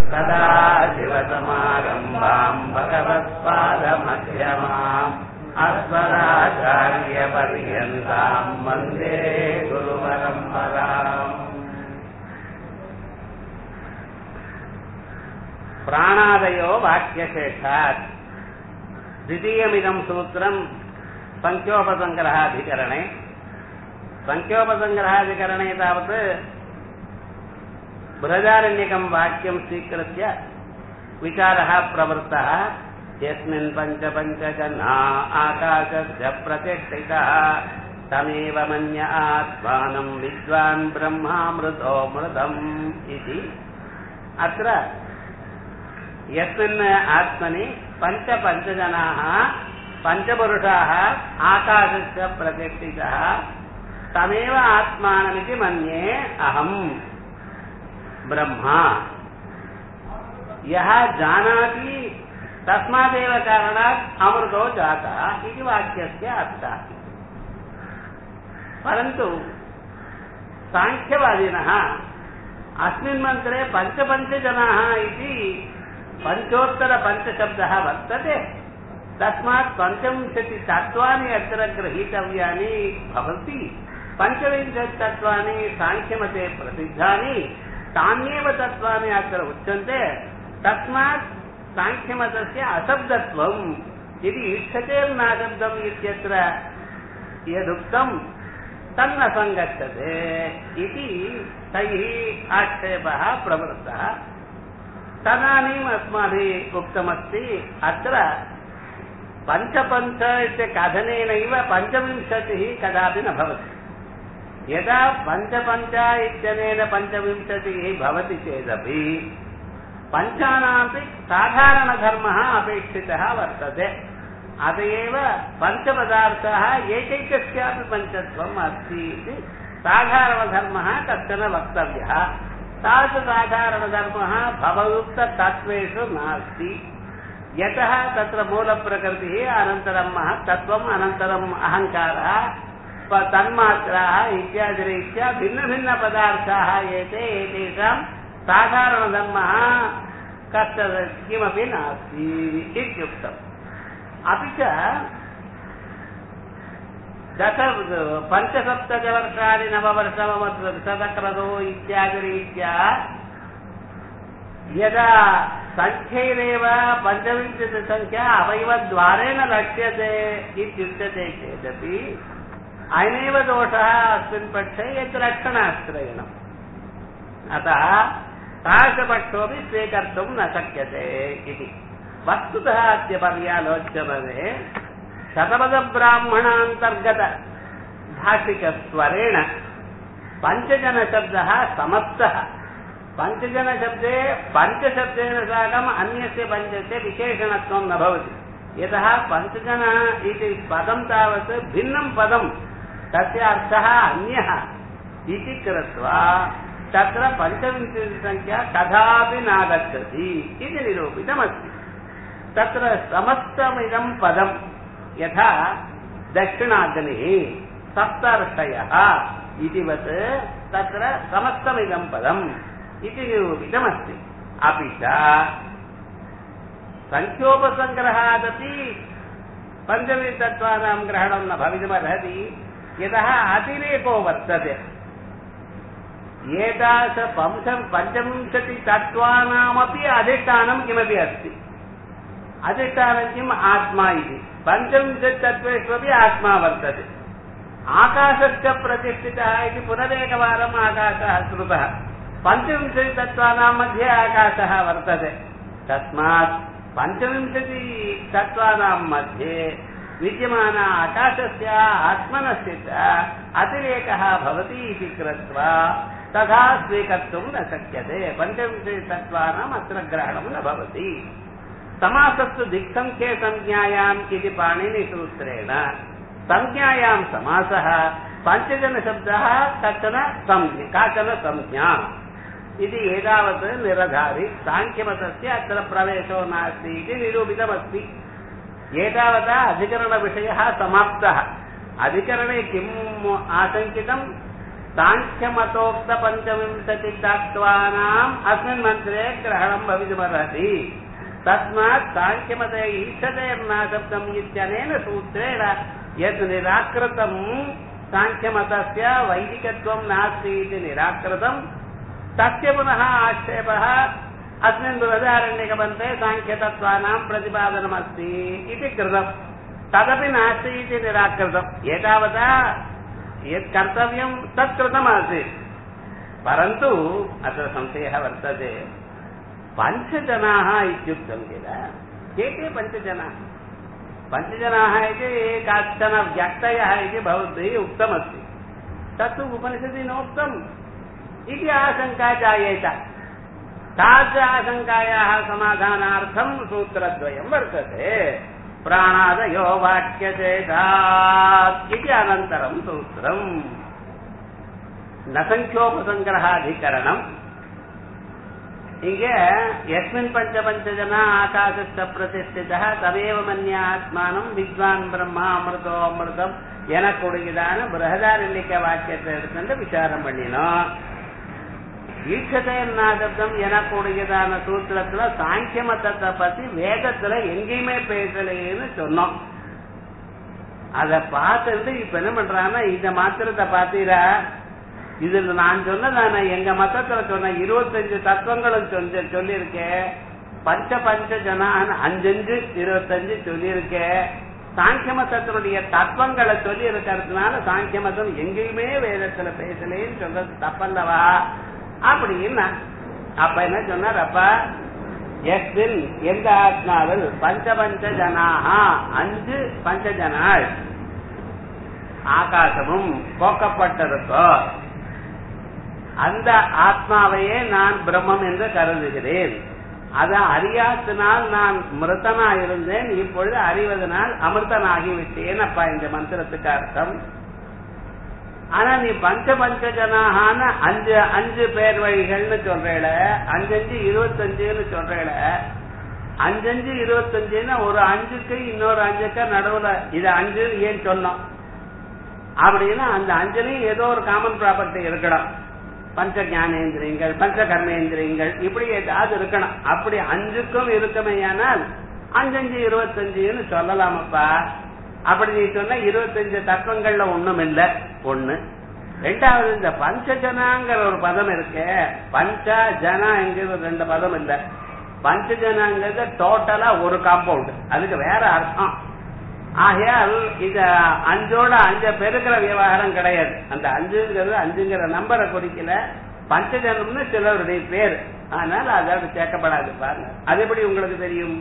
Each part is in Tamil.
सदा शिवसमारम्भाम् भगवत्पादमध्यमाम् अस्मदाचार्यपर्यन्ताम् वन्दे गुरुपरम्पराम् प्राणादयो वाक्यशेषात् द्वितीयमिदम् सूत्रम् पञ्चोपसङ्ग्रहाधिकरणे पञ्चोपसङ्ग्रहाधिकरणे तावत् बृहदारण्यकम् वाक्यम् स्वीकृत्य विचारः प्रवृत्तः यस्मिन् पञ्च पञ्च जना आकाशस्य प्रतिष्ठितः तमेव मन्य आत्मानम् विद्वान् ब्रह्मामृतो मृतम् इति अत्र यस्मिन् आत्मनि पञ्च पञ्चजनाः पञ्चपुरुषाः आकाशस्य प्रतिष्ठितः तमेव आत्मानमिति मन्ये अहम् ब्रह्मा यः जानाति तस्मादेव कारणात् अमृतो जातः इति वाक्यस्य अर्थः परन्तु साङ्ख्यवादिनः अस्मिन् मन्त्रे पञ्चपञ्चजनाः इति पञ्चोत्तरपञ्चशब्दः वर्तते तस्मात् पञ्चविंशतितत्त्वानि अत्र गृहीतव्यानि भवन्ति पञ्चविंशतितत्त्वानि साङ्ख्यमते प्रसिद्धानि तान्येव तत्त्वानि अत्र उच्यन्ते तस्मात् साङ्ख्यमतस्य अशब्दत्वम् यदि इच्छतेर्नाशब्दम् इत्यत्र यदुक्तम् तन्न सङ्गच्छते इति तैः आक्षेपः प्रवृत्तः तदानीम् अस्माभिः उक्तमस्ति अत्र पञ्चपञ्च इति कथनेनैव पञ्चविंशतिः कदापि न भवति यदा पञ्चपञ्च इत्यनेन पञ्चविंशतिः भवति चेदपि पञ्चानामपि साधारणधर्मः अपेक्षितः वर्तते अत एव पञ्चपदार्थाः एकैकस्यापि पञ्चत्वम् अस्ति इति साधारणधर्मः कश्चन वक्तव्यः तादृशसाधारणधर्मः भवयुक्ततत्त्वेषु नास्ति यतः तत्र मूलप्रकृतिः अनन्तरं महत्तत्त्वम् अनन्तरम् अहङ्कारः तन्मात्राः इत्यादिरीत्या भिन्नभिन्नपदार्थाः एते एतेषां साधारणधर्मः कश्चन किमपि नास्ति इत्युक्तम् अपि च दश पञ्चसप्ततिवर्षाणि नववर्षमशतक्रतो इत्यादिरीत्या यदा सङ्ख्यैरेव पञ्चविंशतिसङ्ख्या अवयवद्वारेण लक्ष्यते इत्युच्यते चेदपि अयमेव दोषः अस्मिन् पक्षे यत् रक्षणाश्रयणम् अतः तादृशपक्षोऽपि स्वीकर्तुं न शक्यते इति वस्तुतः अद्य पर्यालोच्यते शतपथब्राह्मणान्तर्गत भाषिकस्वरेण पञ्चजनशब्दः समस्तः पञ्चजनशब्दे पञ्चशब्देन साकम् अन्यस्य पञ्चस्य विशेषणत्वं न भवति यतः पञ्चजन इति पदं तावत् भिन्नं पदं तस्य अर्थः अन्यः इति कृत्वा तत्र पञ्चविंशतिसङ्ख्या कदापि नागच्छति इति निरूपितमस्ति तत्र समस्तमिदं पदं यथा दक्षिणाग्निः सप्तर्षयः इतिवत् तत्र समस्तमिदं पदम् इति निरूपितमस्ति अपि च सङ्ख्योपसङ्ग्रहादपि पञ्चविंशत्वानां ग्रहणं न भवितुमर्हति यतः अतिरेको वर्तते एतादृश पञ्च पञ्चविंशतितत्त्वानामपि अधिष्ठानं किमपि अस्ति अधिष्ठानं किम् आत्मा इति पञ्चविंशतितत्त्वेष्वपि आत्मा वर्तते आकाशश्च प्रतिष्ठितः इति पुनरेकवारम् आकाशः श्रुतः पञ्चविंशतितत्त्वानां मध्ये आकाशः वर्तते तस्मात् पञ्चविंशतितत्त्वानां मध्ये विद्यमान आकाशस्य आत्मनस्य च अतिरेकः भवति इति कृत्वा तथा स्वीकर्तुं न शक्यते पञ्चविंशतितत्त्वानाम् अत्र ग्रहणं न भवति समासस्तु दिक्सङ्ख्ये संज्ञायाम् इति पाणिनिसूत्रेण संज्ञायां समासः पञ्चजनशब्दः कश्चन संज्ञा काचन संज्ञा इति एतावत् निरधारि साङ्ख्यमतस्य अत्र प्रवेशो नास्ति इति निरूपितमस्ति एतावता अधिकरणविषयः समाप्तः अधिकरणे किम् आशङ्कितम् சாங்கியமதோக்த பஞ்சவிம்சதி தத்வானாம் அஸ்மின் மந்திரே கிரகணம் பவிதுமர்ஹதி தஸ்மாத் சாங்கியமதே ஈஷதேர்னா சப்தம் இत्यनेन सूत्रेण यत् निराकृतं साङ्ख्यमतस्य वैदिकत्वं नास्ति इति निराकृतं तस्य पुनः आक्षेपः अस्मिन् बृहदारण्यकमन्त्रे साङ्ख्यतत्त्वानां प्रतिपादनमस्ति इति कृतम् तदपि नास्ति इति निराकृतम् एतावता यत् कर्तव्यं तत् कृतमासीत् परन्तु अत्र संशयः वर्तते पञ्चजनाः इत्युक्तं किल के के पञ्चजनाः पञ्चजनाः इति काश्चन व्यक्तयः इति भवद्भिः उक्तमस्ति तत्तु उपनिषदि नोक्तम् इति आशङ्का जायेत तादृश आशङ्कायाः समाधानार्थं सूत्रद्वयं वर्तते प्राणादयो वाक्यचेतात् इति अनन्तरं सूत्रम् न सङ्ख्योपसङ्ग्रहाधिकरणम् இங்கே எஸ்மின் பஞ்ச பஞ்ச ஜனா ஆகாசஸ்த பிரதிஷ்டிதா தவேவ மன்யாத்மானம் வித்வான் பிரம்மா அமிர்தோ அமிர்தம் எனக்கூடியதான பிரகதாரண்யக்க வாக்கியத்தை எடுத்துட்டு விசாரம் பண்ணினோம் ஈட்சதம் எனக்கூடியதான சூத்திரத்துல சாங்கிய மதத்தை பத்தி வேதத்துல எங்கேயுமே பேசலைன்னு சொன்னோம் அத பார்த்துட்டு இப்ப என்ன பண்றாங்கன்னா இந்த மாத்திரத்தை பாத்தீரா இதுல நான் சொன்னதான எங்க மதத்துல சொன்ன இருபத்தஞ்சு தத்துவங்களும் சொல்லி சொல்லியிருக்கேன் பஞ்ச பஞ்ச ஜனான் அஞ்சஞ்சு இருபத்தஞ்சு சொல்லியிருக்கேன் சாங்கிய மதத்தினுடைய தத்துவங்களை சொல்லி இருக்கிறதுனால சாங்கிய மதம் எங்கேயுமே வேதத்துல பேசலேன்னு சொல்றது தப்பல்லவா அப்படின்னா அப்ப என்ன சொன்னார் அப்ப எஸ்பின் எந்த ஆத்மாவில் பஞ்ச பஞ்ச ஜனாகா அஞ்சு பஞ்ச ஜனாள் ஆகாசமும் போக்கப்பட்டிருக்கோ அந்த ஆத்மாவையே நான் பிரம்மம் என்று கருதுகிறேன் அதை அறியாத்தினால் நான் மிருத்தனா இருந்தேன் இப்பொழுது அறிவதனால் அமிர்தனாகிவிட்டேன் அப்பா இந்த மந்திரத்துக்கு அர்த்தம் ஆனா நீ பஞ்ச பஞ்ச ஜனாகான அஞ்சு அஞ்சு பேர் வழிகள்னு சொல்றேல அஞ்சஞ்சு இருபத்தஞ்சுன்னு சொல்றேல அஞ்சஞ்சு இருபத்தஞ்சுன்னா ஒரு அஞ்சுக்கு இன்னொரு அஞ்சுக்கு நடுவுல இது அஞ்சு ஏன் சொன்னோம் அப்படின்னா அந்த அஞ்சுலையும் ஏதோ ஒரு காமன் ப்ராப்பர்ட்டி இருக்கணும் பஞ்ச ஞானேந்திரியங்கள் பஞ்ச கர்மேந்திரியங்கள் இப்படி ஏதாவது இருக்கணும் அப்படி அஞ்சுக்கும் இருக்குமேயானால் அஞ்சஞ்சு இருபத்தஞ்சுன்னு சொல்லலாமப்பா அப்படி நீ சொன்ன இருபத்தஞ்சு தத்துவங்கள்ல ஒண்ணும் இல்ல ஒண்ணு ரெண்டாவது இந்த பஞ்சஜனாங்கிற ஒரு பதம் இருக்கு பஞ்ச ஜனா என்கிற ரெண்டு பதம் இல்ல பஞ்சஜனாங்கிறது டோட்டலா ஒரு காம்பவுண்ட் அதுக்கு வேற அர்த்தம் ஆகையால் இந்த அஞ்சோட அஞ்ச பெருக்கிற விவகாரம் கிடையாது அந்த அஞ்சுங்கிறது அஞ்சுங்கிற நம்பரை குறிக்கல பஞ்சஜனம்னு சிலருடைய பேர் ஆனால் அதோட சேர்க்கப்படாது பாருங்க அது எப்படி உங்களுக்கு தெரியும்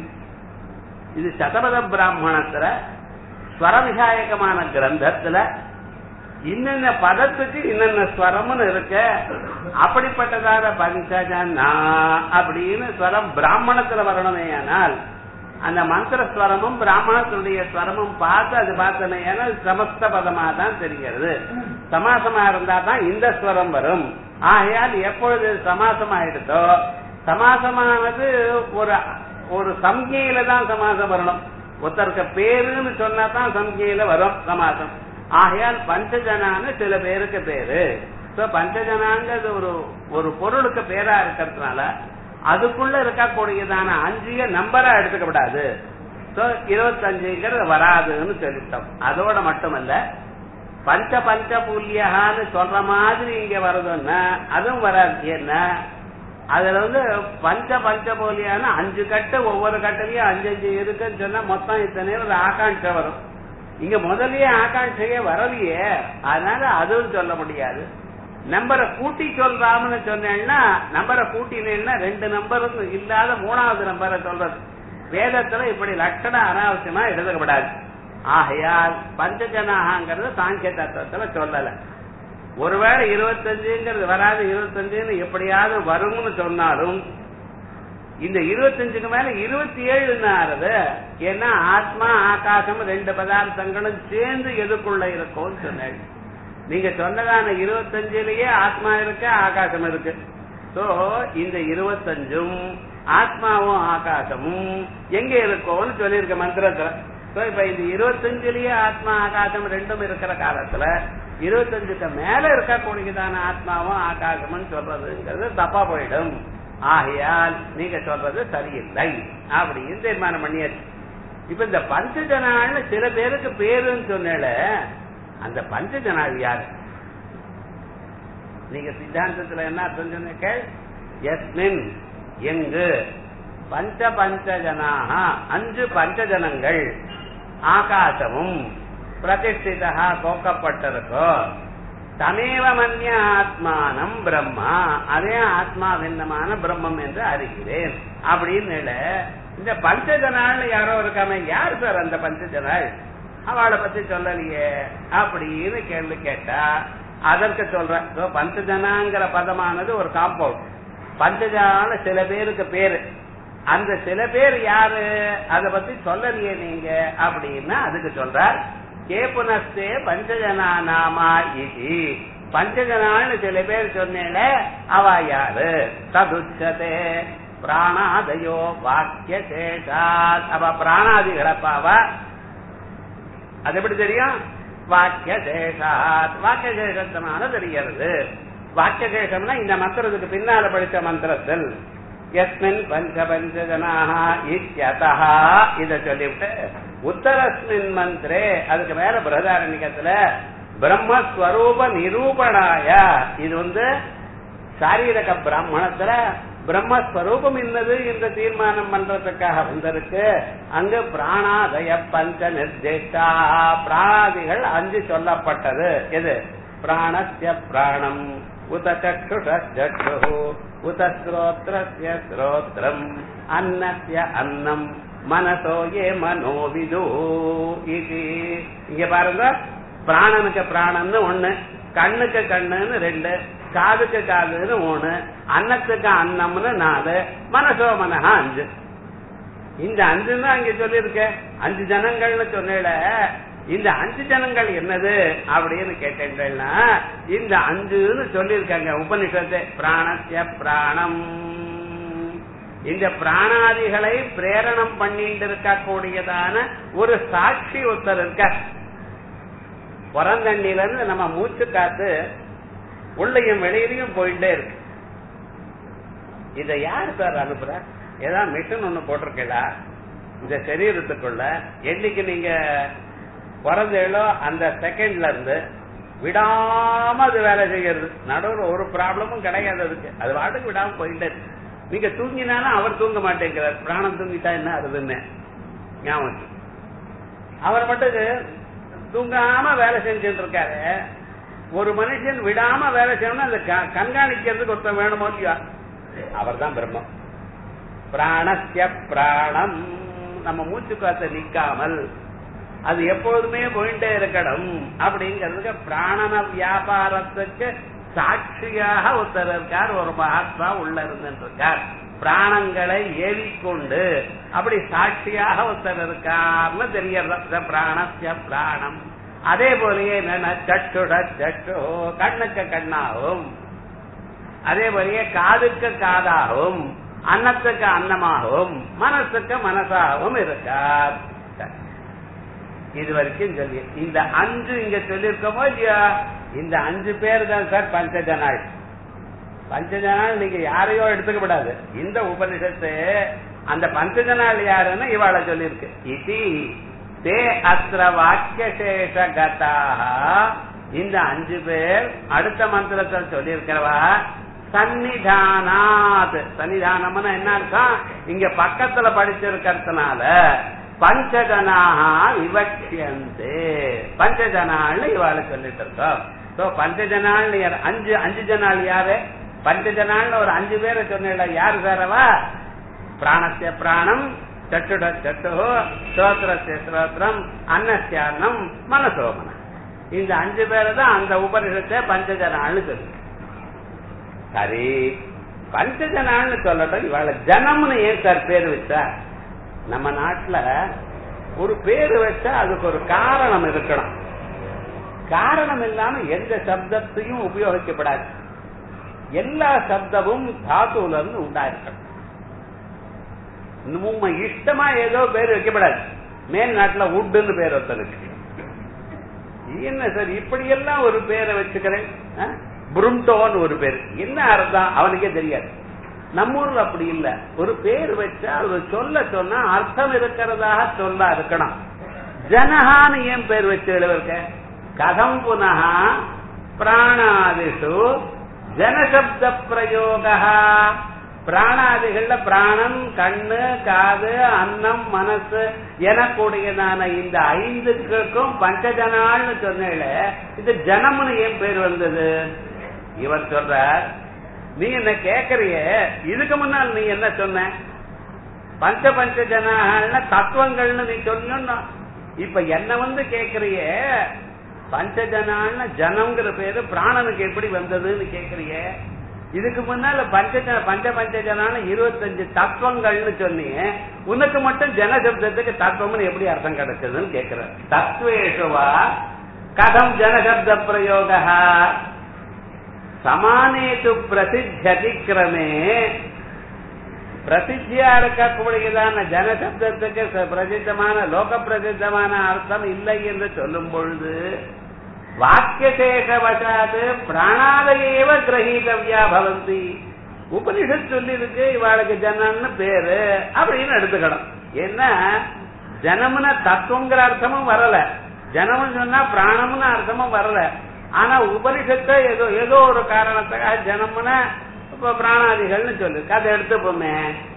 இது சதபத பிராமணத்துல ஸ்வரவிசாயகமான கிரந்தத்துல இன்னென்ன பதத்துக்கு இன்னென்ன ஸ்வரம்னு இருக்க அப்படிப்பட்டதான பஞ்சஜனா அப்படின்னு ஸ்வரம் பிராமணத்துல வரணுமே ஆனால் அந்த மந்திர ஸ்வரமும் பிராமணத்தினுடைய ஸ்வரமும் பார்த்து அது பார்த்தனே சமஸ்த பதமா தான் தெரிகிறது சமாசமா இருந்தா தான் இந்த ஸ்வரம் வரும் ஆகையால் எப்பொழுது சமாசம் ஆயிடுதோ சமாசமானது ஒரு ஒரு சம்கையில தான் சமாசம் வரணும் ஒருத்தருக்கு பேருன்னு சொன்னா தான் சம்கையில வரும் சமாசம் ஆகையால் பஞ்சஜனான்னு சில பேருக்கு பேரு சோ பஞ்சஜனாங்கிறது ஒரு ஒரு பொருளுக்கு பேரா இருக்கிறதுனால அதுக்குள்ள இருக்கக்கூடியதான அஞ்சிய நம்பரா எடுத்துக்கப்படாது சோ இருபத்தஞ்சுங்கிறது வராதுன்னு சொல்லிட்டோம் அதோட மட்டுமல்ல பஞ்ச பஞ்ச புல்யகான்னு சொல்ற மாதிரி இங்க வருதுன்னா அதுவும் வராது ஏன்னா அதுல வந்து பஞ்ச பஞ்ச போலியான அஞ்சு கட்டு ஒவ்வொரு கட்டுலயும் அஞ்சு அஞ்சு இருக்குன்னு சொன்னா மொத்தம் இத்தனை ஒரு ஆகாங்ஷை வரும் இங்க முதல்லயே ஆகாங்கையே வரலையே அதனால அதுவும் சொல்ல முடியாது நம்பரை கூட்டி சொல்றாமன்னு சொன்னேன்னா நம்பரை கூட்டினேன்னா ரெண்டு நம்பருக்கு இல்லாத மூணாவது நம்பரை சொல்றது வேதத்துல இப்படி லட்சணம் அனாவசியமா எழுதப்படாது ஆகையால் பஞ்சஜனாகங்கிறது சாங்கிய தத்துவத்துல சொல்லல ஒருவேளை இருபத்தஞ்சுங்கிறது வராது இருபத்தஞ்சுன்னு எப்படியாவது வரும்னு சொன்னாலும் இந்த இருபத்தஞ்சுக்கு மேல இருபத்தி ஏழுன்னு ஆறுது ஏன்னா ஆத்மா ஆகாசம் ரெண்டு பதார்த்தங்களும் சேர்ந்து எதுக்குள்ள இருக்கும்னு சொன்னேன் நீங்க சொன்னதான இருபத்தஞ்சுலயே ஆத்மா இருக்கு ஆகாசம் இருக்கு சோ இந்த இருபத்தஞ்சும் ஆத்மாவும் ஆகாசமும் எங்க இருக்கும்னு சொல்லியிருக்க மந்திரத்துல சோ இப்ப இந்த இருபத்தஞ்சுலயே ஆத்மா ஆகாசம் ரெண்டும் இருக்கிற காலத்துல இருபத்தஞ்சுக்கு மேல இருக்கக்கூடியதான ஆத்மாவும் ஆகாசமும் சொல்றதுங்கிறது தப்பா போயிடும் ஆகையால் நீங்க சொல்றது சரியில்லை அப்படின்னு தீர்மானம் பண்ணியாச்சு இப்ப இந்த பஞ்சஜனாள்னு சில பேருக்கு பேருன்னு சொன்னேல அந்த பஞ்சஜனாள் யாரு நீங்க சித்தாந்தத்துல என்ன அர்த்தம் சொன்னீங்க எஸ்மின் எங்கு பஞ்ச பஞ்சஜனாக அஞ்சு பஞ்சஜனங்கள் ஆகாசமும் பிரதிஷ்டிதா கோக்கப்பட்டிருக்கோ தமேவ மன்ய ஆத்மானம் பிரம்மா அதே ஆத்மா பின்னமான பிரம்மம் என்று அறிகிறேன் அப்படின்னு இந்த பஞ்சஜனாள் யாரோ இருக்காம யார் சார் அந்த பஞ்சஜனாள் அவளை பத்தி சொல்லலையே அப்படின்னு கேள்வி கேட்டா அதற்கு சொல்றேன் பஞ்சஜனாங்கிற பதமானது ஒரு காம்பவுண்ட் பஞ்சஜனால சில பேருக்கு பேரு அந்த சில பேர் யாரு அத பத்தி சொல்லலையே நீங்க அப்படின்னா அதுக்கு சொல்றார் கேபுனஸ்தே பஞ்சஜனா நாமா இது பஞ்சஜனான்னு சில பேர் சொன்னேல அவ யாரு ததுச்சதே பிராணாதயோ வாக்கிய சேஷாத் அவ பிராணாதிகளப்பாவ அது எப்படி தெரியும் வாக்கிய சேஷாத் வாக்கிய சேஷத்தினால தெரிகிறது வாக்கிய சேஷம்னா இந்த மந்திரத்துக்கு பின்னால படிச்ச மந்திரத்தில் எஸ்மின் பஞ்ச பஞ்சஜனாக இத்தியதா இத சொல்லிவிட்டு உத்தரஸ்மின் மந்திரே அதுக்கு மேல பிரதாரணிகத்துல பிரம்மஸ்வரூப நிரூபணாய இது வந்து சாரீரக பிராமணத்துல பிரம்மஸ்வரூபம் என்னது என்று தீர்மானம் பண்றதுக்காக வந்திருக்கு அங்கு பிராணாதய பஞ்ச நிர்தேஷ்டா பிராணாதிகள் அஞ்சு சொல்லப்பட்டது எது பிராணஸ்ய பிராணம் உத சக்ஷுஷு உத ஸ்ரோத்ரஸ்ய ஸ்ரோத்ரம் அன்னஸ்ய அன்னம் மனசோ ஏ மனோவிது இது இங்க பாருங்க பிராணனுக்கு பிராணன்னு ஒண்ணு கண்ணுக்கு கண்ணுன்னு ரெண்டு காதுக்கு காதுன்னு ஒண்ணு அன்னத்துக்கு அன்னம்னு நாலு மனசோ மனஹா அஞ்சு இந்த அஞ்சு தான் அங்க சொல்லியிருக்க அஞ்சு ஜனங்கள்னு சொன்னேல இந்த அஞ்சு ஜனங்கள் என்னது அப்படின்னு கேட்டீங்கன்னா இந்த அஞ்சுன்னு சொல்லியிருக்காங்க உபனிஷத்து பிராணஸ்ய பிராணம் இந்த பிராணாதிகளை பிரேரணம் பண்ணிட்டு இருக்கக்கூடியதான ஒரு சாட்சி ஒருத்தர் இருக்க புறந்தண்ணில இருந்து நம்ம மூச்சு காத்து உள்ளையும் வெளியிலையும் போயிட்டே இருக்கு இத யார் சார் அனுப்புற ஏதாவது மிஷின் ஒண்ணு போட்டிருக்கீங்களா இந்த சரீரத்துக்குள்ள என்னைக்கு நீங்க பிறந்தேளோ அந்த செகண்ட்ல இருந்து விடாம அது வேலை செய்யறது நடுவில் ஒரு ப்ராப்ளமும் கிடையாது அதுக்கு அது வாட்டுக்கு விடாம போயிட்டே இருக்கு நீங்க தூங்கினாலும் அவர் தூங்க மாட்டேங்கிறார் பிராணம் தூங்கிட்டா என்ன ஆகுதுன்னு ஞாபகம் அவர் மட்டும் தூங்காம வேலை செஞ்சுட்டு இருக்காரு ஒரு மனுஷன் விடாம வேலை செய்யணும்னா அந்த கண்காணிக்கிறதுக்கு ஒருத்தன் வேணுமோ இல்லையா அவர் தான் பிரம்மம் பிராணஸ்ய பிராணம் நம்ம மூச்சு காத்த நிக்காமல் அது எப்பொழுதுமே போயிட்டே இருக்கணும் அப்படிங்கிறதுக்கு பிராணன வியாபாரத்துக்கு சாட்சியாக ஒருத்தர் இருக்கார் ஒரு மகாத்மா உள்ள இருந்துருக்கார் பிராணங்களை ஏவிக்கொண்டு அப்படி சாட்சியாக ஒருத்தர் இருக்கார்னு தெரியறது பிராணஸ்ய பிராணம் அதே போலயே என்னன்னா சட்டுட சட்டு கண்ணுக்கு கண்ணாகும் அதே போலயே காதுக்கு காதாகவும் அன்னத்துக்கு அன்னமாகவும் மனசுக்கு மனசாகவும் இருக்கார் இது வரைக்கும் சொல்லி இந்த அஞ்சு இங்க சொல்லியிருக்கோமோ இல்லையா இந்த அஞ்சு பேர் தான் சார் பஞ்சஜனாள் பஞ்சஜனாள் நீங்க யாரையோ எடுத்துக்க கூடாது இந்த உபனிஷத்து அந்த பஞ்சஜனாள் யாருன்னு இவாள சொல்லியிருக்கு இது தே அஸ்திர வாக்கியசேஷ கதாக இந்த அஞ்சு பேர் அடுத்த மந்திரத்தில் சொல்லியிருக்கிறவா சன்னிதானாத் சன்னிதானம்னு என்ன அர்த்தம் இங்க பக்கத்துல படிச்சிருக்கிறதுனால பஞ்சஜனாக விவக்ஷியந்து பஞ்சஜனாள்னு இவாள சொல்லிட்டு இருக்கோம் சோ பஞ்சஜனாள் அஞ்சு அஞ்சு ஜனாள் யாரு பஞ்சஜனாள்னு ஒரு அஞ்சு பேரை சொன்ன யாரு சாரவா பிராணஸ்ய பிராணம் சட்டுட சட்டு ஸ்ரோத்திரஸ்ய ஸ்ரோத்திரம் அன்னஸ்யான்னம் மனசோமன இந்த அஞ்சு பேரை தான் அந்த உபனிஷத்தை பஞ்சஜனாள்னு சொல்லு சரி பஞ்சஜனாள்னு சொல்லட்டும் இவாள ஜனம்னு ஏன் சார் பேர் வச்சா நம்ம நாட்டுல ஒரு பேரு வச்சா அதுக்கு ஒரு காரணம் இருக்கணும் காரணம் இல்லாம எந்த சப்தத்தையும் உபயோகிக்கப்படாது எல்லா சப்தமும் தாத்துல இருந்து உண்டாயிருக்கணும் நம்ம இஷ்டமா ஏதோ பேர் வைக்கப்படாது மேல் நாட்டுல உட்டுன்னு பேர் ஒருத்தனுக்கு என்ன சார் இப்படி எல்லாம் ஒரு பேரை வச்சுக்கிறேன் ஆ? புருண்டோன்னு ஒரு பேர் என்ன அர்த்தம் அவனுக்கே தெரியாது நம்ம ஊர்ல அப்படி இல்ல ஒரு பேர் வச்சா ஒரு சொல்ல சொன்னா அர்த்தம் இருக்கிறதாக சொல்லா இருக்கணும் ஜனஹான்னு ஏன் பேர் வச்சு எழுதிருக்க கதம் புனः பிராணாதிஷு ஜனசப்த பிரயோக பிராணாதிகள்ல பிராணம் கண்ணு காது அன்னம் மனசு எனக்கூடியதான இந்த ஐந்துக்கும் பஞ்சஜனால்னு சொன்னேல இது ஜனம்னு ஏன் பேர் வந்தது இவர் சொல்றார் நீ என்ன கேக்குறிய இதுக்கு முன்னால் நீ என்ன சொன்ன பஞ்ச பஞ்ச ஜனாகள்னா தத்துவங்கள்னு நீ சொல்லணும் இப்ப என்ன வந்து கேக்குறிய பஞ்சஜனான்னு ஜனம்ங்கிற பேரு பிராணனுக்கு எப்படி வந்ததுன்னு கேக்குறிய இதுக்கு முன்னால பஞ்ச பஞ்ச பஞ்ச ஜனான்னு இருபத்தஞ்சு தத்துவங்கள்னு சொன்னீங்க உனக்கு மட்டும் ஜனசப்தத்துக்கு தத்துவம்னு எப்படி அர்த்தம் கிடைச்சதுன்னு கேக்குற தத்துவேஷுவா கதம் ஜனசப்த பிரயோக சமானேது பிரசித்தியதிக்கிரமே பிரசித்தியா இருக்கக்கூடியதான ஜனசப்தத்துக்கு ச- பிரசித்தமான லோக பிரசித்தமான அர்த்தம் இல்லை என்று சொல்லும் பொழுது வாக்கியசேஷவசாது பிராணாதயேவ கிரகீதவ்யா பவந்தி உபனிஷத் சொல்லி இருக்கு இவாளுக்கு ஜனம்னு பேரு அப்படின்னு எடுத்துக்கணும் ஏன்னா ஜனம்னா தத்துவங்கிற அர்த்தமும் வரல ஜனம்னு சொன்னா பிராணம்னு அர்த்தமும் வரல ஆனா உபனிஷத்தை ஏதோ ஏதோ ஒரு காரணத்துக்காக ஜனம்னா இப்ப பிராணாதிகள்னு சொல்லு அதை எடுத்துப்போமே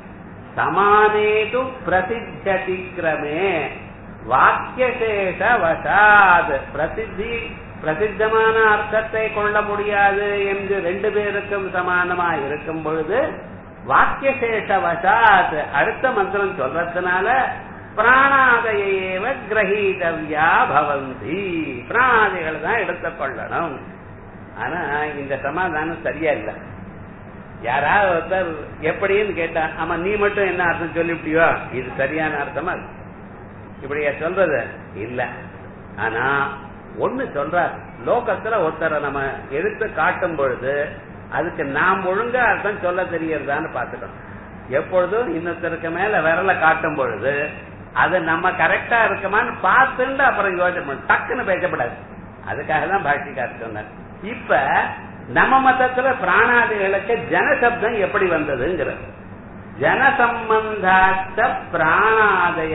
சமானேது பிரசித்தியதிக்கிரமே வாக்கியசேஷ வசாத் பிரசித்தி பிரசித்தமான அர்த்தத்தை கொள்ள முடியாது என்று ரெண்டு பேருக்கும் சமானமா இருக்கும் பொழுது வாக்கியசேஷ வசாத் அடுத்த மந்திரம் சொல்றதுனால பிராணாதயேவ கிரகீதவ்யா பவந்தி பிராணாதிகள் தான் எடுத்துக்கொள்ளணும் ஆனா இந்த சமாதானம் சரியா இல்லை யாராவது ஒருத்தர் எப்படின்னு கேட்டா ஆமா நீ மட்டும் என்ன அர்த்தம் சொல்லிவிட்டியோ இது சரியான அர்த்தமா இருக்கு. இப்படியா சொல்றது இல்ல ஆனா ஒண்ணு சொல்றார் லோகத்துல ஒருத்தரை நம்ம எடுத்து காட்டும் பொழுது அதுக்கு நாம் ஒழுங்கா அர்த்தம் சொல்ல தெரியறதான்னு பாத்துக்கணும் எப்பொழுதும் இன்னொருத்தருக்கு மேல விரல காட்டும் பொழுது அது நம்ம கரெக்டா இருக்குமான்னு பார்த்துட்டு அப்புறம் யோசனை பண்ணணும். டக்குன்னு பேசப்படாது அதுக்காக தான் பாஷிக்கார் சொன்னார் இப்ப நம்ம மதத்துல பிராணாதிகளுக்கு ஜனசப்தம் எப்படி வந்ததுங்கிற ஜனசம்பந்தாச்ச பிராணாதய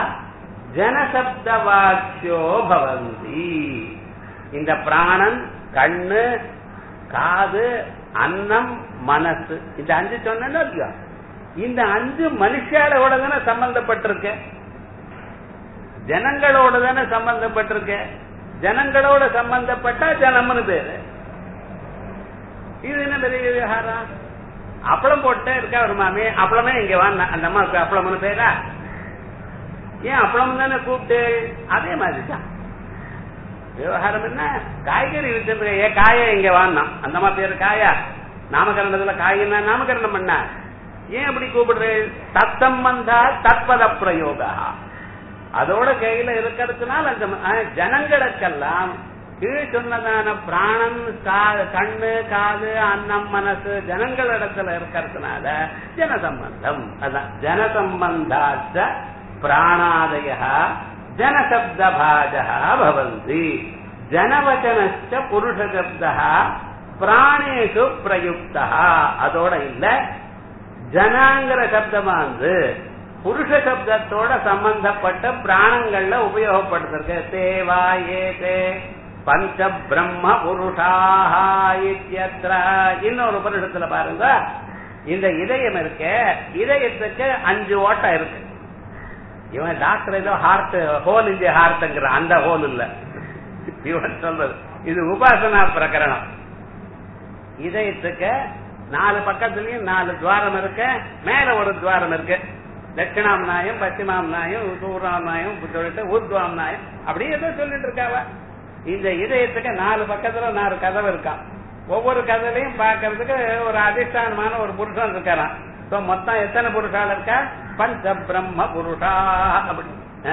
ஜனசப்தவாக்கியோ பவந்தி இந்த பிராணன் கண்ணு காது அன்னம் மனசு இந்த அஞ்சு சொன்னா இல்லையா இந்த அஞ்சு மனுஷாலோட தானே சம்பந்தப்பட்டிருக்கு ஜனங்களோட தானே சம்பந்தப்பட்டிருக்கு ஜனங்களோட சம்பந்தப்பட்டா ஜனம்னு பேரு இது என்ன பெரிய விவகாரம் அப்பளம் போட்டே இருக்கா ஒரு மாமி அப்பளமே இங்க வாங்க அந்த அம்மாவுக்கு அப்பளம்னு பேரா ஏன் அப்பளம் தானே கூப்பிட்டு அதே மாதிரி தான் விவகாரம் என்ன காய்கறி வித்துட்டு ஏன் காயா இங்க வாங்கினா அந்த அம்மா பேரு காயா நாமகரணத்துல காயின்னா நாமகரணம் பண்ண ஏன் அப்படி கூப்பிடுறேன் தத்தம்பந்தா தத்பத பிரயோகா அதோட கையில இருக்கிறதுனால அந்த அஹ், ஜனங்களுக்கெல்லாம் கீழ் சொன்னதான பிராணன் கா- கண்ணு காது அன்னம் மனசு ஜனங்களிடத்துல இருக்கிறதுனால ஜனசம்பந்தம் அதான் ஜனசம்பந்தாச்ச பிராணாதய ஜனசப்த பாஜா பவந்தி ஜனவச்சனச்ச புருஷசப்தா பிராணேஷு பிரயுக்தா அதோட இல்ல ஜனாங்கிற சப்தமா வந்து புருஷ சப்தத்தோட சம்பந்தப்பட்ட பிராணங்கள்ல உபயோகப்படுத்திருக்கு தேவா ஏதே பஞ்ச பிரம்ம புருஷாக இத்தியத்ர இன்னொரு உபனிஷத்துல பாருங்க இந்த இதயம் இருக்க இதயத்துக்கு அஞ்சு ஓட்டம் இருக்கு இவன் டாக்டர் ஏதோ ஹார்ட் ஹோல் இந்திய ஹார்ட்ங்கிற அந்த ஹோல் இல்ல இவன் சொல்றது இது உபாசனா பிரகரணம் இதயத்துக்கு நாலு பக்கத்துலயும் நாலு துவாரம் இருக்கு மேல ஒரு துவாரம் இருக்கு தட்சிணாம்நாயம் பশ্চিமாம்நாயம் உத்தூராம்நாயம் சொல்லிட்டு ஊர்துவாம்நாயம் அப்படியே ஏதோ சொல்லிட்டு இருக்காவ இந்த இதயத்துக்கு நாலு பக்கத்துல நாலு கதவு இருக்கான் ஒவ்வொரு கதவையும் பார்க்கறதுக்கு ஒரு அதிஷ்டானமான ஒரு புருஷன் இருக்காராம் So, மொத்தம் எத்தனை புருஷால் இருக்கா பஞ்ச பிரம்ம புருஷா அப்படி ஆ?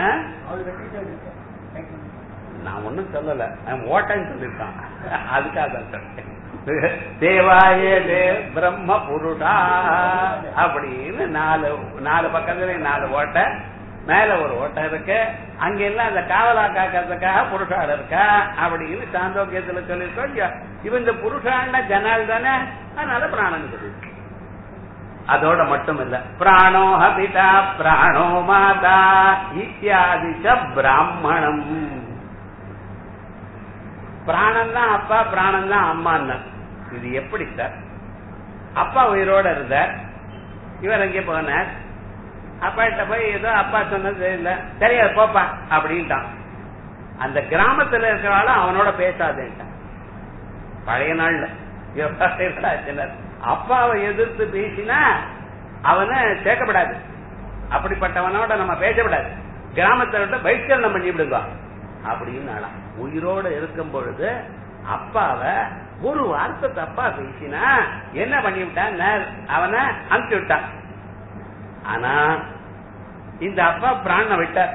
நான் ஒண்ணும் சொல்லல அவன் ஓட்டன்னு சொல்லிருக்கான் அதுக்காக தான் சொல்றேன். தேவாயே தே பிரம்ம புருஷா அப்படின்னு நாலு நாலு பக்கத்துல நாலு ஓட்டை மேல ஒரு ஓட்டை இருக்கு அங்க எல்லாம் அந்த காவலா காக்கிறதுக்காக புருஷாள் இருக்கா அப்படின்னு சாந்தோக்கியத்துல சொல்லியிருக்கோம் இல்லையா? இவன் இந்த புருஷாண்ட ஜனால் தானே அதனால பிராணன் சொல்லி அதோட மட்டும் இல்ல பிராணோஹ பிதா பிராணோ மாதா இத்தியாதி ச பிராமணம் பிராணன் தான் அப்பா பிராணன் தான் அம்மான்னு இது எப்படி சார் அப்பா உயிரோட இருந்தார் இவர் அங்கே போனார் அப்பாட்ட போய் ஏதோ அப்பா சொன்னது தெரியல தெரியாது போப்பா அப்படின்ட்டான் அந்த கிராமத்துல இருக்கிறாலும் அவனோட பேசாதேன்ட்டான் பழைய நாள்ல எவ்வளவு சிலர் அப்பாவை எதிர்த்து பேசினா அவனை சேர்க்கப்படாது அப்படிப்பட்டவனோட நம்ம பேசப்படாது கிராமத்தை விட்டு பைஸ்கரணம் பண்ணி விடுங்க அப்படின்னு உயிரோட இருக்கும் பொழுது அப்பாவை ஒரு வார்த்தை தப்பா பேசினா என்ன பண்ணி விட்டான் அவனை அனுப்பிச்சு விட்டான் ஆனா இந்த அப்பா பிராண விட்டார்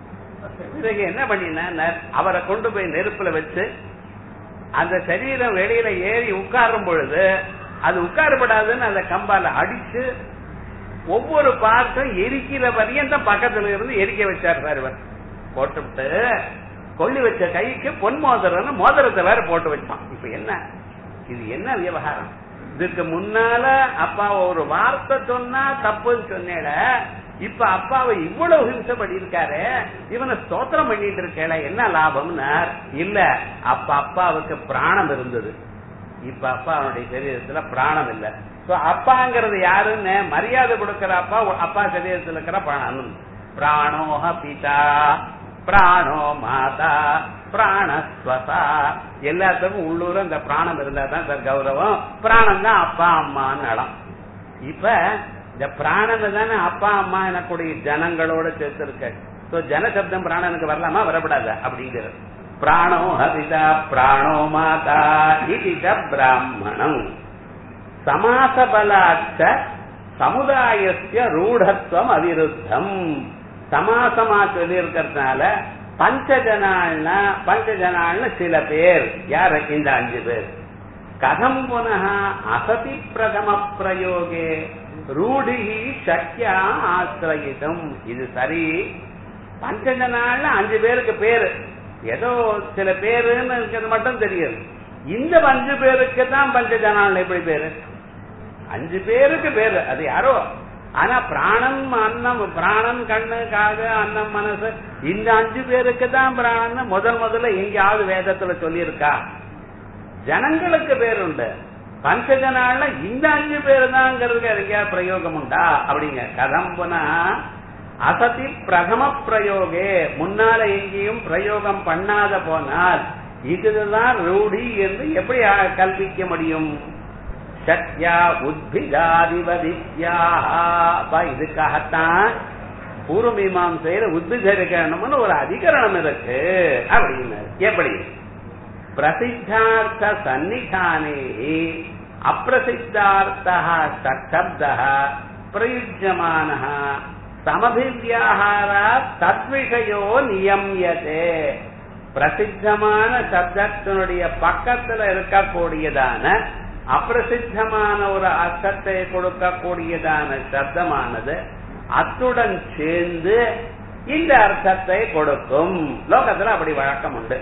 பிறகு என்ன பண்ணினா அவரை கொண்டு போய் நெருப்புல வச்சு அந்த சரீரம் வெளியில ஏறி உட்காரும் பொழுது அது உட்காரப்படாதுன்னு அந்த கம்பால அடிச்சு ஒவ்வொரு பார்ட்டும் எரிக்கிற பரியந்தம் பக்கத்துல இருந்து எரிக்க வச்சார் சார் இவர் போட்டுவிட்டு கொள்ளி வச்ச கைக்கு பொன் மோதிரம் மோதிரத்தை வேற போட்டு வச்சான் இப்ப என்ன இது என்ன விவகாரம் இதுக்கு முன்னால அப்பா ஒரு வார்த்தை சொன்னா தப்புன்னு சொன்னேட இப்ப அப்பாவை இவ்வளவு ஹிம்சை பண்ணிருக்காரு இவனை ஸ்தோத்திரம் பண்ணிட்டு இருக்கேல என்ன லாபம்னா இல்ல அப்ப அப்பாவுக்கு பிராணம் இருந்தது இப்ப அப்பா அவனுடைய சரீரத்துல பிராணம் இல்ல சோ அப்பாங்கிறது யாருன்னு மரியாதை கொடுக்கிற அப்பா அப்பா சரீரத்தில் இருக்கிற பிராணம் பிராணோஹ பிதா பிராணோ மாதா பிராணஸ்வசா எல்லாத்துக்கும் உள்ளூர இந்த பிராணம் இருந்தா தான் சார் கௌரவம் பிராணம் தான் அப்பா அம்மான்னு இடம் இப்ப இந்த பிராணம் தானே அப்பா அம்மா எனக்கூடிய ஜனங்களோட சேர்த்திருக்க சோ ஜனசப்தம் பிராணனுக்கு வரலாமா வரப்படாத அப்படிங்கிறது பிராணோ ஹரிதா பிராணோ மாதா இதிக பிராமணம் சமாச பலாச்ச சமுதாயத்திய ரூಢத்துவம் அவிருத்தம் சமாசமா சொல்லி இருக்கிறதுனால பஞ்சஜனாள்னா பஞ்சஜனாள்னு சில பேர் யார் இந்த அஞ்சு பேர் கதம் புனக அசதி பிரதம பிரயோகே ரூடி சக்கியா ஆசிரயிதம் இது சரி பஞ்சஜனாள்னு அஞ்சு பேருக்கு பேரு ஏதோ சில பேருன்னு இருக்கிறது மட்டும் தெரியுது இந்த அஞ்சு பேருக்கு தான் பஞ்சஜனாள் எப்படி பேரு அஞ்சு பேருக்கு பேரு அது யாரோ ஆனா பிராணன் அன்னம் பிராணன் கண்ணு காது அன்னம் மனசு இந்த அஞ்சு பேருக்கு தான் பிராணன் முதல் முதல்ல எங்கேயாவது வேதத்துல சொல்லியிருக்கா ஜனங்களுக்கு பேர் உண்டு பஞ்சஜனால இந்த அஞ்சு பேர் தான்ங்கிறதுக்கு எங்கேயாவது பிரயோகம் உண்டா அப்படிங்க கதம் புனா அசதி பிரதம பிரயோகே முன்னால எங்கேயும் பிரயோகம் பண்ணாத போனால் இதுதான் ரூடி என்று எப்படி கல்பிக்க முடியும் சத்யா உத்பிதாதிபதித்யா இதுக்காகத்தான் பூர்வ மீமாசையில உத்பிதரிக்கணும்னு ஒரு அதிகரணம் இருக்கு அப்படின்னு எப்படி பிரசித்தார்த்த சன்னிதானே அப்பிரசித்தார்த்தா சப்த பிரயுஜமான சமபிவியாகாரா தத்விஷயோ நியமியதே பிரசித்தமான சப்தத்தினுடைய பக்கத்துல இருக்கக்கூடியதான அப்பிரசித்தமான ஒரு அர்த்தத்தை கொடுக்கக்கூடியதான சப்தமானது அத்துடன் சேர்ந்து இந்த அர்த்தத்தை கொடுக்கும் லோகத்துல அப்படி வழக்கம் உண்டு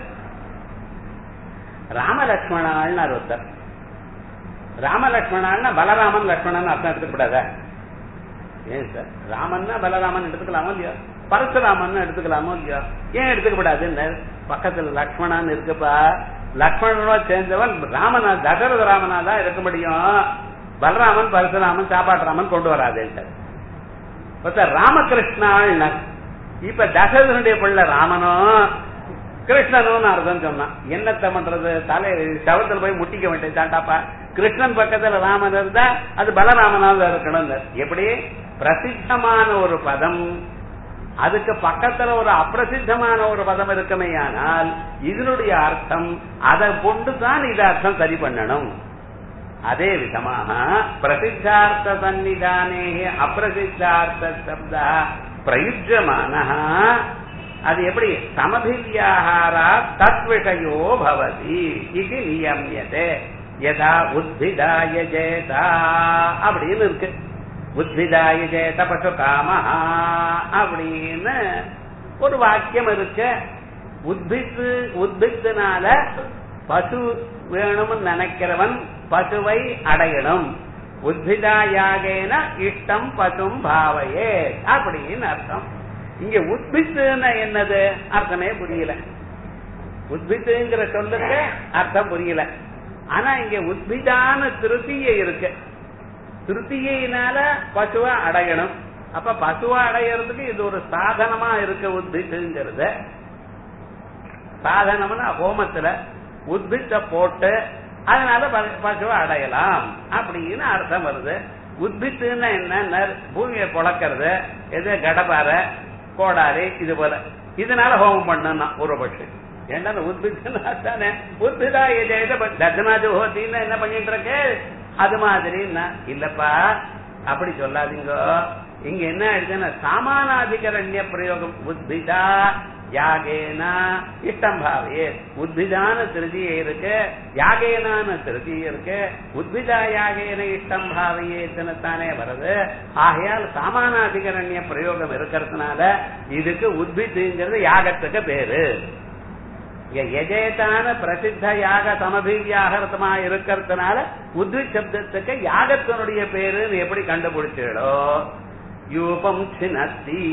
ராமலட்சுமணாள்னு ஒருத்தர் ராமலட்சுமணாள்னா பலராமன் லட்சுமணன் அர்த்தம் எடுத்துக்கூடாத ஏன் சார் ராமன்னா பலராமன் எடுத்துக்கலாமோ இல்லையா பரசுராமன் எடுத்துக்கலாமோ இல்லையா ஏன் எடுத்துக்கப்படாதுன்னு பக்கத்துல லக்ஷ்மணான்னு இருக்குப்பா லக்ஷ்மணனோட சேர்ந்தவன் ராமனா தசரத ராமனா தான் இருக்க முடியும் பலராமன் பரசுராமன் சாப்பாட்டு கொண்டு வராதுன்ட்டு ராமகிருஷ்ணாள் இப்ப தசரதனுடைய பிள்ளை ராமனும் கிருஷ்ணனும் அர்த்தம் சொன்னான் என்னத்த பண்றது தலை சவத்துல போய் முட்டிக்க வேண்டியது தாண்டாப்பா கிருஷ்ணன் பக்கத்துல ராமன் இருந்தா அது பலராமனாக இருக்கணும் எப்படி பிரசித்தமான ஒரு பதம் அதுக்கு பக்கத்துல ஒரு அப்பிரசித்தமான ஒரு பதம் இருக்குமே ஆனால் இதனுடைய அர்த்தம் அதை கொண்டுதான் இது அர்த்தம் சரி பண்ணணும் அதே விதமாக பிரசித்தார்த்த சன்னிதானே அப்பிரசித்தார்த்த சப்தா பிரயுஜமான அது எப்படி சமபிவியாகாரா தத்விஷயோ பவதி இது நியமியதே யதா உத்பிதாய ஜேதா அப்படின்னு இருக்கு உத்பிதாய ஜேத பசு காமஹா அப்படின்னு ஒரு வாக்கியம் இருக்கு உத்பித்து உத்பித்துனால பசு வேணும்னு நினைக்கிறவன் பசுவை அடையணும் உத்பிதா யாகேன இஷ்டம் பசும் பாவையே அப்படின்னு அர்த்தம் இங்க உத்பித்துன்னா என்னது அர்த்தமே புரியல உத்பித்துங்கிற சொல்லுக்கு அர்த்தம் புரியல ஆனா இங்க உத்பிதான திருத்திய இருக்கு திருத்தியினால பசுவை அடையணும் அப்ப பசுவை அடையறதுக்கு இது ஒரு சாதனமா இருக்கு உத்பித்துங்கிறது சாதனம்னா ஹோமத்துல உத்பித்த போட்டு அதனால ப- பசுவை அடையலாம் அப்படின்னு அர்த்தம் வருது உத்பித்துன்னா என்ன பூமியை பொழக்கிறது எது கடப்பாறை கோடாரி இது போல இதனால ஹோமம் பண்ணா ஒரு பட்சு ஏன்னா உத்பித்துனா தானே உத்பிதா எது எது தர்ஜனாஜு ஹோத்தின்னு என்ன பண்ணிட்டு இருக்கு அது மாதிரின்னா இல்லப்பா அப்படி சொல்லாதீங்க இங்க என்ன ஆயிடுச்சுன்னா சாமானாதிகரண்ய பிரயோகம் உத்பிதா யாகேனா இஷ்டம் பாவே உத்பிதான திருதியே இருக்கு யாகேனான திருதியே இருக்கு உத்பிதா யாகேன இஷ்டம் பாவையேன்னு தானே வருது ஆகையால் சாமானாதிகரண்ய பிரயோகம் இருக்கிறதுனால இதுக்கு உத்பித்துங்கிறது யாகத்துக்கு பேரு இங்க எஜேதான பிரசித்த யாக சமபீவியாகரத்தமா இருக்கிறதுனால உத்வித் சப்தத்துக்கு யாகத்தினுடைய பேருன்னு எப்படி கண்டுபிடிச்சிடோ யூபம் சினத்தி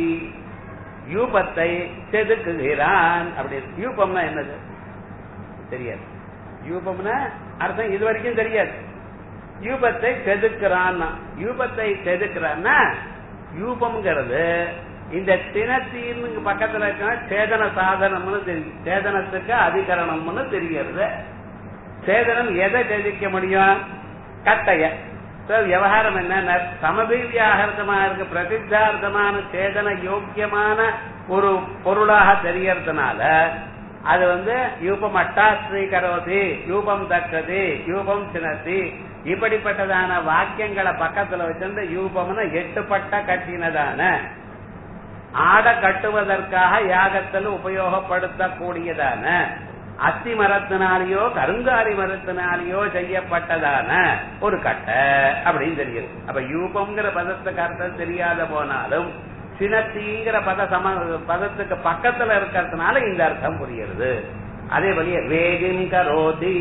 யூபத்தை செதுக்குகிறான் அப்படி யூபம்னா என்னது தெரியாது யூபம்னா அர்த்தம் இது வரைக்கும் தெரியாது யூபத்தை செதுக்குறான்னா யூபத்தை செதுக்குறான்னா யூபம்ங்கிறது இந்த தினத்தின் பக்கத்துல இருக்கிற சேதன சாதனம்னு தெரியும் சேதனத்துக்கு அதிகரணம்னு தெரிகிறது சேதனம் எதை செதுக்க முடியும் கட்டைய So, விவகாரம் என்ன சமபீவியாகர்த்தமா இருக்கு பிரசித்தார்த்தமான சேதன யோக்கியமான ஒரு பொருளாக தெரியறதுனால அது வந்து யூபம் அட்டாஸ்ரீ கரோதி யூபம் தக்கதி யூபம் சினத்தி இப்படிப்பட்டதான வாக்கியங்களை பக்கத்துல வச்சிருந்து யூபம்னு எட்டுப்பட்ட கட்டினதான ஆட கட்டுவதற்காக யாகத்தில் உபயோகப்படுத்தக்கூடியதான அத்தி மரத்தினாலேயோ கருங்காரி மரத்தினாலேயோ செய்யப்பட்டதான ஒரு கட்டை அப்படின்னு தெரியுது அப்ப யூபம்ங்கிற பதத்துக்கு அர்த்தம் தெரியாத போனாலும் சினத்திங்கிற பத சம பதத்துக்கு பக்கத்துல இருக்கிறதுனால இந்த அர்த்தம் புரியுது அதே போல வேதிம் கரோதி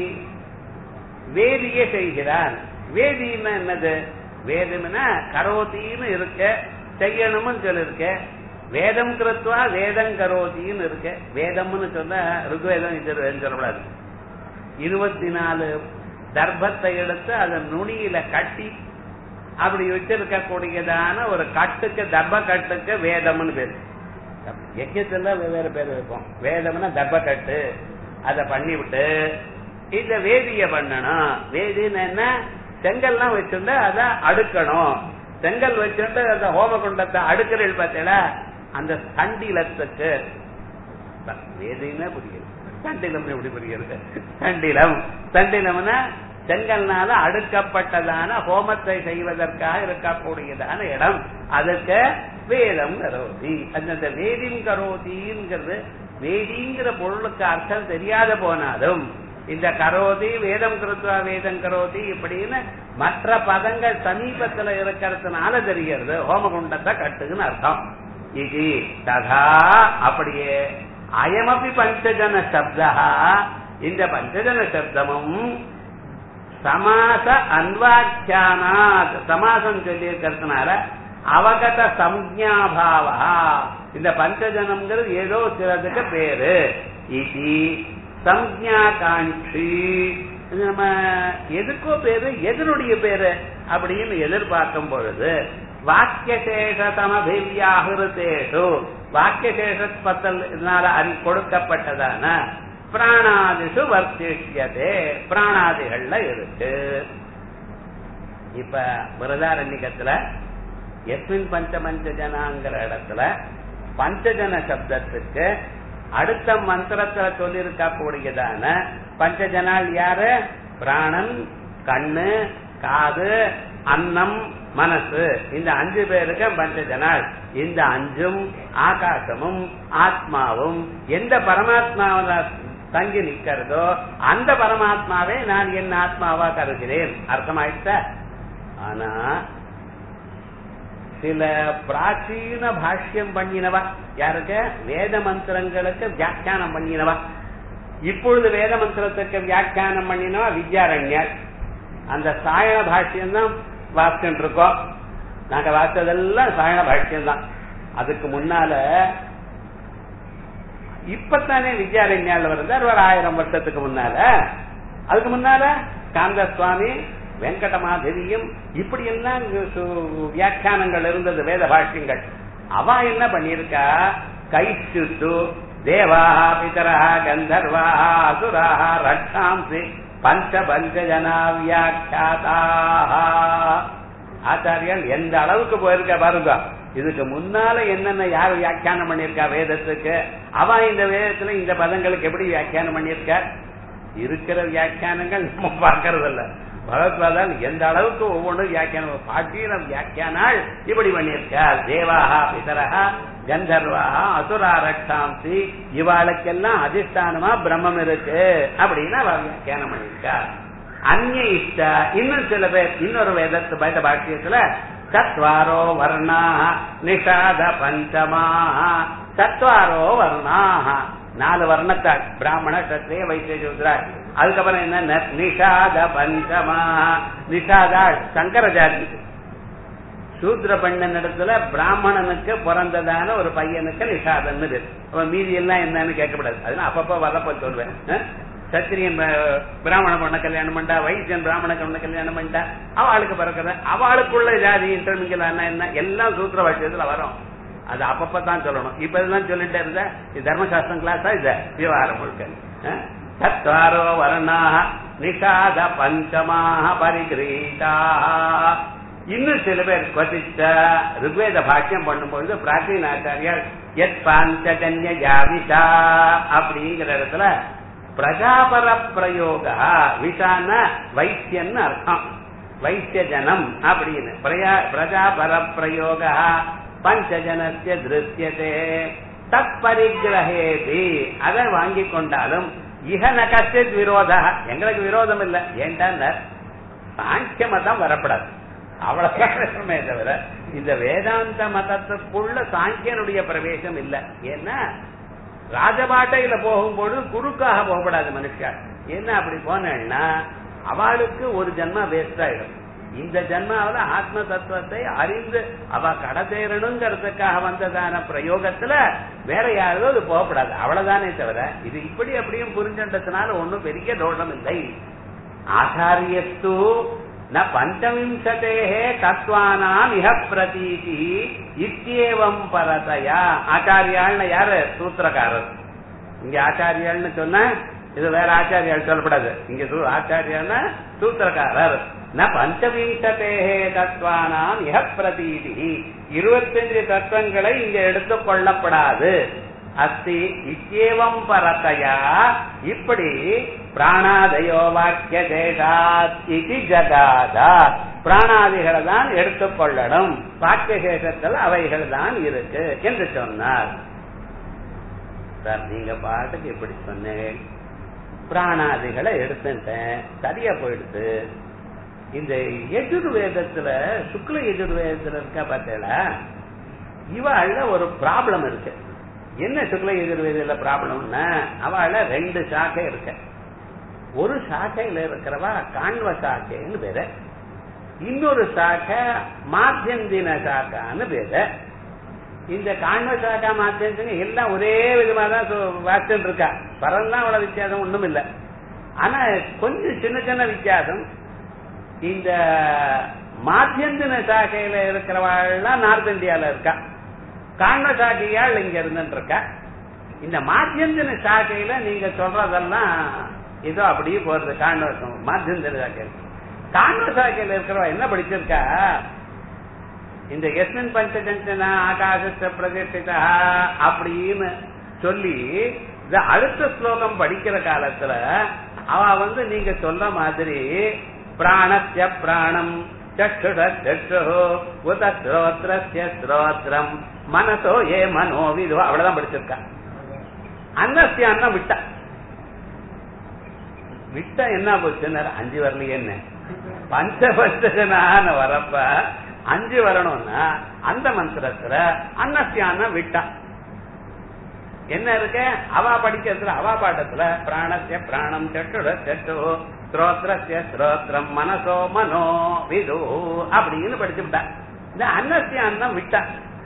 வேதிய செய்கிறான் வேதின்னா என்னது வேதம்னா கரோதின்னு இருக்க செய்யணும்னு சொல்லிருக்க வேதம் கிருத்வா வேதம் கரோதின்னு இருக்க வேதம்னு சொன்னா ருக்வேதம் இது சொல்லக்கூடாது இருபத்தி நாலு தர்ப்பத்தை எடுத்து அதை நுனியில கட்டி அப்படி வச்சிருக்கக்கூடியதான ஒரு கட்டுக்கு தர்ப்ப கட்டுக்கு வேதம்னு பேரு யஜ்யத்துல வெவ்வேறு பேர் இருக்கும் வேதம்னா தர்ப்ப கட்டு அதை பண்ணிவிட்டு இந்த வேதிய பண்ணணும் வேதின்னு என்ன செங்கல்லாம் வச்சிருந்தா அதை அடுக்கணும் செங்கல் வச்சுட்டு அந்த ஹோமகுண்டத்தை அடுக்கிறீள் பார்த்தீங்களா அந்த சண்டிலத்துக்கு வேதின்னா புரியுது சண்டிலம் எப்படி புரியுது சண்டிலம் சண்டிலம்னா செங்கல்னால அடுக்கப்பட்டதான ஹோமத்தை செய்வதற்காக இருக்கக்கூடியதான இடம் அதுக்கு வேதம் கரோதி அந்த வேதிம் கரோதிங்கிறது வேதிங்கிற பொருளுக்கு அர்த்தம் தெரியாத போனாலும் இந்த கரோதி வேதம் கிருத்வா வேதம் கரோதி இப்படின்னு மற்ற பதங்கள் சமீபத்துல இருக்கிறதுனால தெரிகிறது ஹோமகுண்டத்தை கட்டுன்னு அர்த்தம் இது ததா அப்படியே அயமபி பஞ்சஜன சப்தா இந்த பஞ்சஜன சப்தமும் சமாச அன்வாக்கியானாத் சமாசம் சொல்லி இருக்கிறதுனால அவகத சம்ஞாபாவா இந்த பஞ்சஜனம்ங்கிறது ஏதோ சிலதுக்கு பேரு இது சம்ஞா காட்சி நம்ம எதுக்கோ பேரு எதனுடைய பேரு அப்படின்னு எதிர்பார்க்கும் பொழுது வாக்கியசேஷதமபிவியாகிருத்தேஷு வாக்கியசேஷத்பத்தல்னால அறி கொடுக்கப்பட்டதான பிராணாதிஷு வர்த்திஷ்யதே பிராணாதிகள்ல இருக்கு இப்ப விரதாரண்யத்துல எஸ்மின் பஞ்சபஞ்ச ஜனாங்கிற இடத்துல பஞ்சஜன சப்தத்துக்கு அடுத்த மந்திரத்துல சொல்லியிருக்க கூடியதான பஞ்சஜனால் யாரு பிராணன் கண்ணு காது அன்னம் மனசு இந்த அஞ்சு பேருக்கு பஞ்சஜனால் இந்த அஞ்சும் ஆகாசமும் ஆத்மாவும் எந்த பரமாத்மாவில தங்கி நிக்கிறதோ அந்த பரமாத்மாவே நான் என் ஆத்மாவா கருகிறேன் அர்த்தமாயிட்ட ஆனா சில பிராச்சீன பாஷ்யம் பண்ணினவா யாருக்கு வேத மந்திரங்களுக்கு வியாக்கியானம் பண்ணினவா இப்பொழுது வேத மந்திரத்துக்கு வியாக்கியானம் பண்ணினவா வித்யாரண்யர் அந்த சாயண பாஷ்யம் தான் வாசிச்சுட்டு இருக்கோம் நாங்க வாசிச்சதெல்லாம் சாயண பாஷ்யம் தான் அதுக்கு முன்னால இப்பத்தானே வித்யாரண்யால இருந்தார் ஒரு ஆயிரம் வருஷத்துக்கு முன்னால அதுக்கு முன்னால காந்த சுவாமி வெங்கடமாதேவியும் இப்படி எல்லாம் வியாக்கியானங்கள் இருந்தது வேத பாஷ்யங்கள் அவ என்ன பண்ணிருக்கா கைச்சுட்டு தேவாஹ பிதரஹ கந்தர்வாஹ அசுராஹ ரட்சாம்சி பஞ்ச பஞ்ச ஜனா வியாக்கியாதாக ஆச்சாரியன் எந்த அளவுக்கு போயிருக்க பாருங்க இதுக்கு முன்னால என்னென்ன யார் வியாக்கியானம் பண்ணிருக்கா வேதத்துக்கு அவன் இந்த வேதத்துல இந்த பதங்களுக்கு எப்படி வியாக்கியானம் பண்ணிருக்க இருக்கிற வியாக்கியானங்கள் நம்ம பார்க்கறது இல்ல பகவத்வாதான் எந்த அளவுக்கு ஒவ்வொன்றும் வியாக்கியானம் பாட்டீன வியாக்கியானால் இப்படி பண்ணியிருக்கார் தேவாஹா பிதரஹா கந்தர்வாஹா அசுரா ரட்சாம்சி இவாளுக்கெல்லாம் அதிஷ்டானமா பிரம்மம் இருக்கு அப்படின்னு அவ வியாக்கியானம் பண்ணியிருக்கார் அந்நிய இஷ்ட இன்னும் சில பேர் இன்னொரு வேதத்து வேத பாஷ்யத்துல சத்வாரோ வர்ணா நிஷாத பஞ்சமா சத்வாரோ வர்ணா நாலு வர்ணத்தாள் பிராமண சத்திரிய வைத்திய சூத்ராள் அதுக்கப்புறம் என்ன நிஷாத பஞ்சமா நிஷாதாள் சங்கர ஜாதி சூத்ர பண்ணன் இடத்துல பிராமணனுக்கு பிறந்ததான ஒரு பையனுக்கு நிஷாதன்னு பேர் அவன் மீதி எல்லாம் என்னன்னு கேட்கக்கூடாது அதெல்லாம் அப்பப்ப வரப்ப சொல்வேன் சத்திரியன் பிராமண பொண்ண கல்யாணம் பண்ணா வைத்தியன் பிராமண பொண்ண கல்யாணம் பண்ணிட்டா அவளுக்கு பிறக்கிற அவளுக்குள்ள ஜாதி இன்டர்மிங்கல் என்ன எல்லாம் சூத்திர வாக்கியத்துல வரும் அது அப்பப்பதான் சொல்லணும் இப்ப இதெல்லாம் சொல்லிட்டே இருந்த இது தர்மசாஸ்திரம் கிளாஸா இது விவகாரம் முழுக்க சத்வாரோ வர்ணாக நிஷாத பஞ்சமாக பரிகிரீதா இன்னும் சில பேர் கொதிச்ச ருக்வேத பாக்கியம் பண்ணும்பொழுது பிராச்சீன ஆச்சாரியால் எத் பாஞ்சஜன்ய ஜாவிஷா அப்படிங்கிற இடத்துல பிரஜாபர பிரயோக விஷான வைத்தியன்னு அர்த்தம் வைத்திய ஜனம் அப்படின்னு பிரஜாபர பிரயோக பஞ்சஜனசிய திருத்தியதே தத் பரிகிரகேதி அதை வாங்கி கொண்டாலும் இக நகச்சித் விரோத எங்களுக்கு விரோதம் இல்லை ஏன்டா சாங்கிய மதம் வரப்படாது அவ்வளவுமே தவிர இந்த வேதாந்த மதத்துக்குள்ள சாங்கியனுடைய பிரவேசம் இல்லை ஏன்னா ராஜபாட்டையில போகும்போது குறுக்காக போகப்படாது மனுஷா என்ன அப்படி போனேன்னா அவளுக்கு ஒரு ஜென்மா வேஸ்ட் ஆயிடும் இந்த ஜென்மாவில ஆத்ம தத்துவத்தை அறிந்து அவ கடத்தேறணுங்கிறதுக்காக வந்ததான பிரயோகத்துல வேற யாரும் அது போகப்படாது அவ்வளவுதானே தவிர இது இப்படி அப்படியும் புரிஞ்சதுனால ஒன்னும் பெரிய தோஷம் இல்லை ஆச்சாரியஸ்து ந பஞ்சவிம்சதே தத்வானாம் இஹ பிரதீதி இத்தியேவம் பரதயா ஆச்சாரியாள்னு யாரு சூத்திரக்காரர் இங்க ஆச்சாரியாள்னு சொன்ன இது வேற ஆச்சாரியால் சொல்லப்படாது இங்க ஆச்சாரியால்னா சூத்திரக்காரர் ந பஞ்சவிம்சதே தத்வானாம் இஹ பிரதீதி இருபத்தஞ்சு தத்துவங்களை இங்க எடுத்துக் கொள்ளப்படாது அஸ்தி இத்தியேவம் பரத்தையா இப்படி பிராணாதயோ வாக்கிய தேசாத் இது ஜகாதா பிராணாதிகளை தான் எடுத்துக்கொள்ளணும் வாக்கிய சேஷத்தில் அவைகள் தான் இருக்கு என்று சொன்னார் சார் நீங்க பாட்டுக்கு எப்படி சொன்னேன் பிராணாதிகளை எடுத்துட்டேன் சரியா போயிடுது இந்த எஜுர்வேதத்துல சுக்ல எஜுர்வேதத்துல இருக்கா பார்த்தீங்களா இவாள்ல ஒரு ப்ராப்ளம் இருக்கு என்ன சுக்ல எதிர்வேதியில ப்ராப்ளம்னா அவள ரெண்டு சாக்கை இருக்க ஒரு சாக்கையில இருக்கிறவா காண்வ சாக்கைன்னு பேரு இன்னொரு சாக்கை மாத்தியந்தின சாக்கான்னு பேரு இந்த காண்வ சாக்கா மாத்தியந்தின எல்லாம் ஒரே விதமா தான் வாசிட்டு இருக்கா பரல்லாம் அவ்வளவு வித்தியாசம் ஒண்ணும் இல்ல ஆனா கொஞ்சம் சின்ன சின்ன வித்தியாசம் இந்த மாத்தியந்தின சாக்கையில இருக்கிறவாள்லாம் நார்த் இந்தியால இருக்கா காண்ட சாக்கையால் இங்க இருந்துட்டு இருக்க இந்த மாத்தியந்தின சாக்கையில நீங்க சொல்றதெல்லாம் ஏதோ அப்படியே போறது காண்ட மாத்தியந்தின சாக்கையில் காண்ட சாக்கையில இருக்கிறவ என்ன படிச்சிருக்கா இந்த எஸ்மின் பஞ்சஜந்தனா ஆகாச பிரதிஷ்டிதா அப்படின்னு சொல்லி இந்த அடுத்த ஸ்லோகம் படிக்கிற காலத்துல அவ வந்து நீங்க சொல்ற மாதிரி பிராணஸ்ய பிராணம் சற்றுட சற்று உத ஸ்ரோத்ரஸ்ய ஸ்ரோத்ரம் மனசோ ஏ மனோ விதோ அவ்வளவுதான் படிச்சிருக்கா அன்னஸ்ய அன்னம் விட்டா விட்டா என்ன போச்சுன்னாரு அஞ்சு வரலையே என்ன பஞ்சபட்சனான வரப்ப அஞ்சு வரணும்னா அந்த மந்திரத்துல அன்னசியான விட்டான் என்ன இருக்கு அவா படிக்கிறதுல அவா பாட்டத்துல பிராணசிய பிராணம் செட்டுட செட்டு ஸ்ரோத்ரஸ்ய ஸ்ரோத்ரம் மனசோ மனோ விது அப்படின்னு படிச்சுட்டா இந்த அன்னசிய அன்னம் விட்டா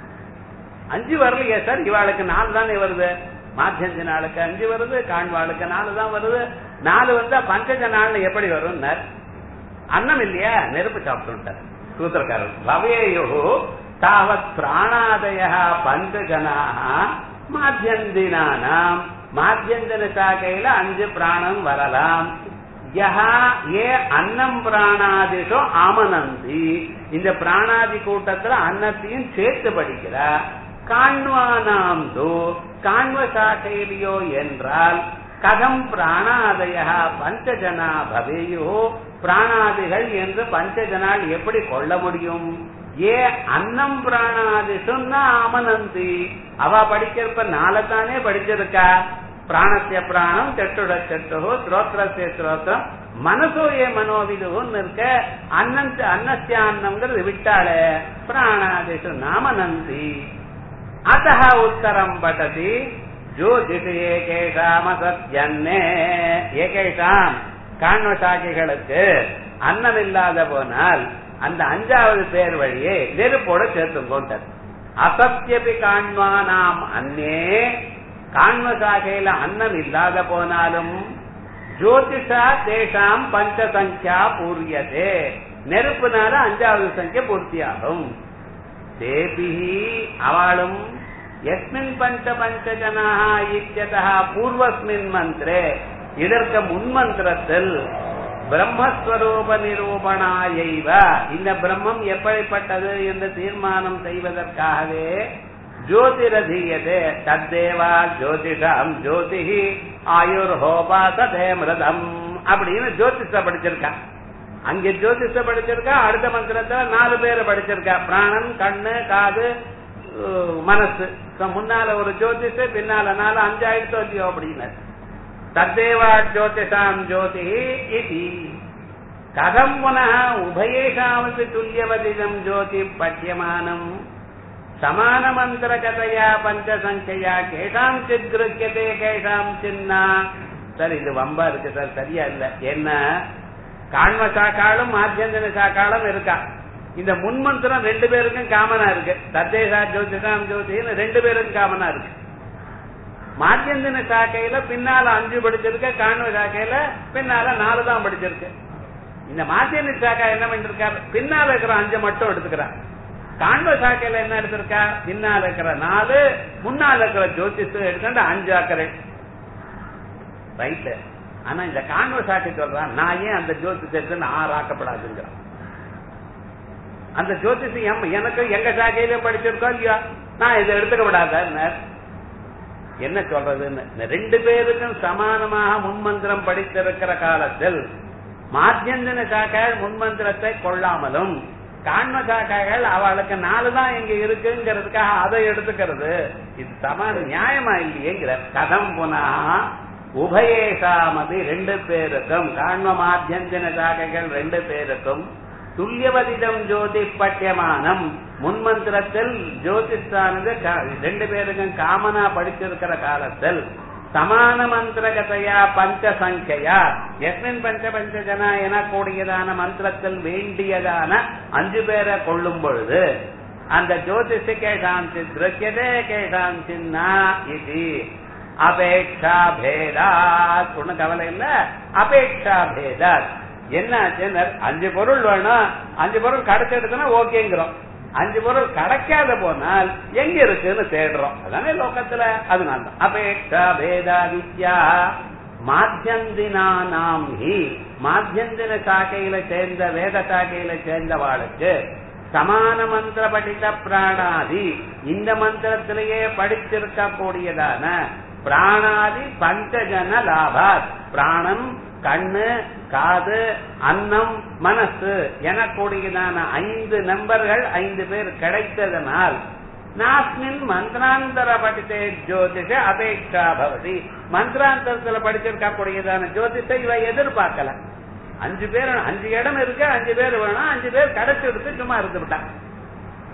அஞ்சு வரலையே சார் இவாளுக்கு நாலு தானே வருது மாத்தியஞ்ச நாளுக்கு அஞ்சு வருது காண்வாளுக்கு நாலு தான் வருது நாலு வந்தா பஞ்சஜ நாள்ல எப்படி வரும் அன்னம் இல்லையா நெருப்பு சாப்பிட்டு சூத்திரக்காரர் பவேயோ தாவத் பிராணாதய பஞ்சஜனாக மாத்தியந்தினானாம் மாத்தியந்தன சாக்கையில அஞ்சு பிராணம் வரலாம் யஹா ஏ அன்னம் பிராணாதிஷோ ஆமனந்தி இந்த பிராணாதி கூட்டத்துல அன்னத்தையும் சேர்த்து படிக்கிறா காண்வானாம் தோ காண்வ சாக்கையிலையோ என்றால் கதம் பிராணாதய பஞ்சஜனா பவேயோ பிராணாதிகள் என்று பஞ்சஜனால் எப்படி கொள்ள முடியும் ஏ அன்னம் பிராணாதி சொன்னா ஆமனந்தி அவ படிக்கிறப்ப நாளைத்தானே படிச்சிருக்கா பிராணத்திய பிராணம் செட்டுட செட்டு ஸ்ரோத்ரஸ்ய ஸ்ரோத்திரம் மனசோ ஏ மனோவிதுன்னு இருக்க அன்னம் அன்னஸ்ய அன்னம்ங்கிறது விட்டாளே பிராணாதிஷு நாமனந்தி அத்த உத்தரம் பட்டதி ஜோதிஷு ஏகேஷாம் அசத்யன்னே ஏகேஷாம் காண்வசாக்கிகளுக்கு அன்னம் இல்லாத போனால் அந்த அஞ்சாவது பேர் வழியே நெருப்போட சேர்த்தும் கொண்டார் அசத்தியபி காண்வானாம் அன்னே காண்வசாகையில அன்னம் இல்லாத போனாலும் ஜோதிஷா தேஷாம் பஞ்ச சங்கியா பூரியதே நெருப்புனால அஞ்சாவது சங்கிய பூர்த்தியாகும் தேபிஹி அவளும் எஸ்மின் பஞ்ச பஞ்சஜனாக இத்தியதா பூர்வஸ்மின் மந்திரே இதற்கு முன்மந்திரத்தில் பிரம்மஸ்வரூப நிரூபணாயைவ இந்த பிரம்மம் எப்படிப்பட்டது என்று தீர்மானம் செய்வதற்காகவே ஜோதிரதீயதே தத்தேவா ஜோதிஷம் ஜோதிஹி ஆயுர் ஹோபா ததே மிருதம் அப்படின்னு ஜோதிஷ படிச்சிருக்கா அங்க ஜோதிஷ படிச்சிருக்கா அடுத்த மந்திரத்துல நாலு பேரை படிச்சிருக்கா பிராணன் கண்ணு காது மனசு முன்னால ஒரு ஜோதிஷ பின்னால நாலு அஞ்சாயிரத்து இல்லையோ அப்படின்னு தத்தேவா ஜோதிஷாம் ஜோதி இது கதம் புனः உபயேஷாமपि துல்லியவதிதம் ஜோதி பட்யமானம் சமானமந்திரகதையா பஞ்சசங்கையா கேஷாம் சித் கிருக்கியதே கேஷாம் சின்னா சார் இது வம்பா இருக்கு சார் சரியா இல்ல என்ன காண்ம சாக்காலும் மாத்தியந்தன சாக்காலும் இருக்கா இந்த முன்மந்திரம் ரெண்டு பேருக்கும் காமனா இருக்கு தத்தேசா ஜோதிஷாம் ஜோதின்னு ரெண்டு பேருக்கும் காமனா இருக்கு மாத்தியந்தின சாக்கையில பின்னால அஞ்சு படிச்சிருக்க காண்வ சாக்கையில பின்னால நாலு தான் படிச்சிருக்கு இந்த மாத்தியந்தின சாக்கா என்ன பண்ணிருக்காரு பின்னால இருக்கிற அஞ்சு மட்டும் எடுத்துக்கிறார் காண்வ சாக்கையில என்ன எடுத்திருக்கா பின்னால இருக்கிற நாலு முன்னால இருக்கிற ஜோதிஷ் எடுத்துட்டு அஞ்சு ஆக்கரை ரைட் ஆனா இந்த காண்வ சாக்கை சொல்றான் நான் ஏன் அந்த ஜோதிஷத்தை ஆறு ஆக்கப்படாதுங்கிறான் அந்த ஜோதிஷம் எனக்கு எங்க சாக்கையில படிச்சிருக்கோம் இல்லையா நான் இதை எடுத்துக்க விடாத என்ன சொல்றதுன்னு ரெண்டு பேருக்கும் சமானமாக முன்மந்திரம் படித்திருக்கிற காலத்தில் மாத்தியந்தன சாக்கைகள் முன்மந்திரத்தை கொள்ளாமலும் காண்ம சாக்கைகள் அவளுக்கு நாலு தான் இங்க இருக்குங்கிறதுக்காக அதை எடுத்துக்கிறது இது சமான நியாயமா இல்லையேங்கிற கதம் புனா உபயேஷாமதி ரெண்டு பேருக்கும் காண்ம மாத்தியந்தன சாக்கைகள் ரெண்டு பேருக்கும் துல்லியவதிதம் ஜோதி பட்டியமானம் முன்மந்திரத்தில் ஜோதிஷானது ரெண்டு பேருக்கும் காமனா படிச்சிருக்கிற காலத்தில் சமான மந்திரகதையா பஞ்ச சங்கையா எஸ்மின் பஞ்ச பஞ்சஜனா எனக்கூடியதான மந்திரத்தில் வேண்டியதான அஞ்சு பேரை கொள்ளும் பொழுது அந்த ஜோதிஷ கேஷாந்தி திருக்கியதே கேஷாந்தின்னா இது அபேட்சா பேதாத் ஒண்ணு கவலை இல்ல அபேட்சா பேதாத் என்ன அஞ்சு பொருள் வேணும் அஞ்சு பொருள் கிடைச்சிடுதுன்னா ஓகேங்கிறோம் அஞ்சு பொருள் கிடைக்காத போனால் எங்க இருக்குன்னு தேடுறோம் அதானே லோகத்துல அதனால அபேட்சா பேதாதித்யா மாத்தியந்தினானாம் ஹி மாத்தியந்தின சாக்கையில சேர்ந்த வேத சாக்கையில சேர்ந்தவாளுக்கு சமான மந்திர படித்த பிராணாதி இந்த மந்திரத்திலேயே படிச்சிருக்க கூடியதான பிராணாதி பஞ்சஜன லாபாத் பிராணம் கண்ணு காது அன்னம் மனசு எனக்கூடியதான ஐந்து நம்பர்கள் ஐந்து பேர் கிடைத்ததனால் நாஸ்மின் மந்திராந்தர படித்தே ஜோதிஷ அபேட்சா பவதி மந்திராந்தரத்துல படிச்சிருக்க கூடியதான ஜோதிஷ இவ எதிர்பார்க்கல அஞ்சு பேர் அஞ்சு இடம் இருக்கு அஞ்சு பேர் வேணும் அஞ்சு பேர் கிடைச்சிடுத்து சும்மா இருந்து விட்டான்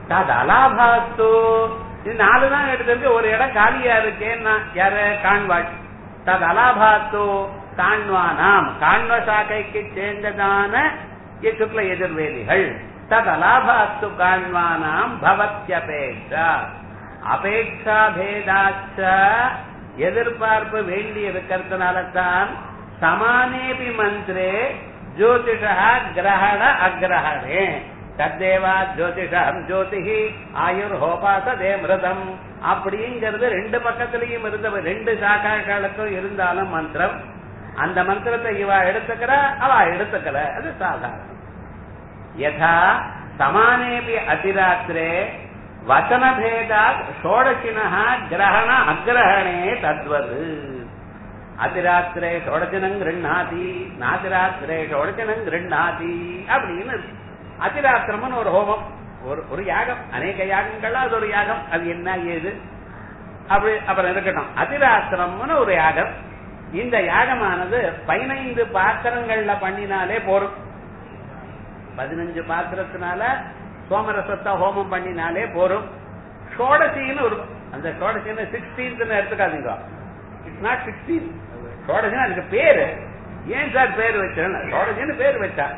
தது அலாபாத்து இது நாலு தான் எடுத்திருக்கு ஒரு இடம் காலியா இருக்கேன்னா யாரு காண்வாள் தது அலாபாத்து காண்வானாம் காண்வ சாக்கைக்கு சேர்ந்ததான சுக்ல எதிர்வேதிகள் தது அலாபாத்து காண்வானாம் பவத்யபேட்சா அபேட்சா பேதாச்ச எதிர்பார்ப்பு வேண்டி இருக்கிறதுனால தான் சமானேபி மந்திரே ஜோதிஷா கிரகண அக்ரஹணே தத்தேவா ஜோதிஷம் ஜோதிஹி ஆயுர் ஹோபாசதே மிருதம் அப்படிங்கிறது ரெண்டு பக்கத்திலையும் இருந்த ரெண்டு சாக்காக்களுக்கும் இருந்தாலும் மந்திரம் அந்த மந்திரத்தை இவ எடுத்துக்கிறா அவ எடுத்துக்கல அது சாதாரணம் யதா சமானேபி அதிராத்திரே வச்சனபேதாத் ஷோடசின கிரகண அக்ரஹணே தத்வது அதிராத்திரே ஷோடசனம் கிருண்ணாதி நாதிராத்திரே ஷோடசனம் கிருண்ணாதி அப்படின்னு இருக்கு. அதிராத்திரம்னு ஒரு ஹோமம் ஒரு ஒரு யாகம் அநேக யாகங்கள்ல அது ஒரு யாகம் அது என்ன ஏது அப்படி அப்புறம் இருக்கட்டும் அதிராத்திரம்னு ஒரு யாகம் இந்த யாகமானது பதினைந்து பாத்திரங்கள்ல பண்ணினாலே போரும் பதினஞ்சு பாத்திரத்தினால சோமரசத்தை ஹோமம் பண்ணினாலே போரும் ஷோடசின்னு ஒரு அந்த ஷோடசின்னு சிக்ஸ்டீன்த் எடுத்துக்காதீங்க இட்ஸ் நாட் சிக்ஸ்டீன் ஷோடசின்னு அதுக்கு பேரு ஏன் சார் பேர் வச்சேன் ஷோடசின்னு பேர் வச்சா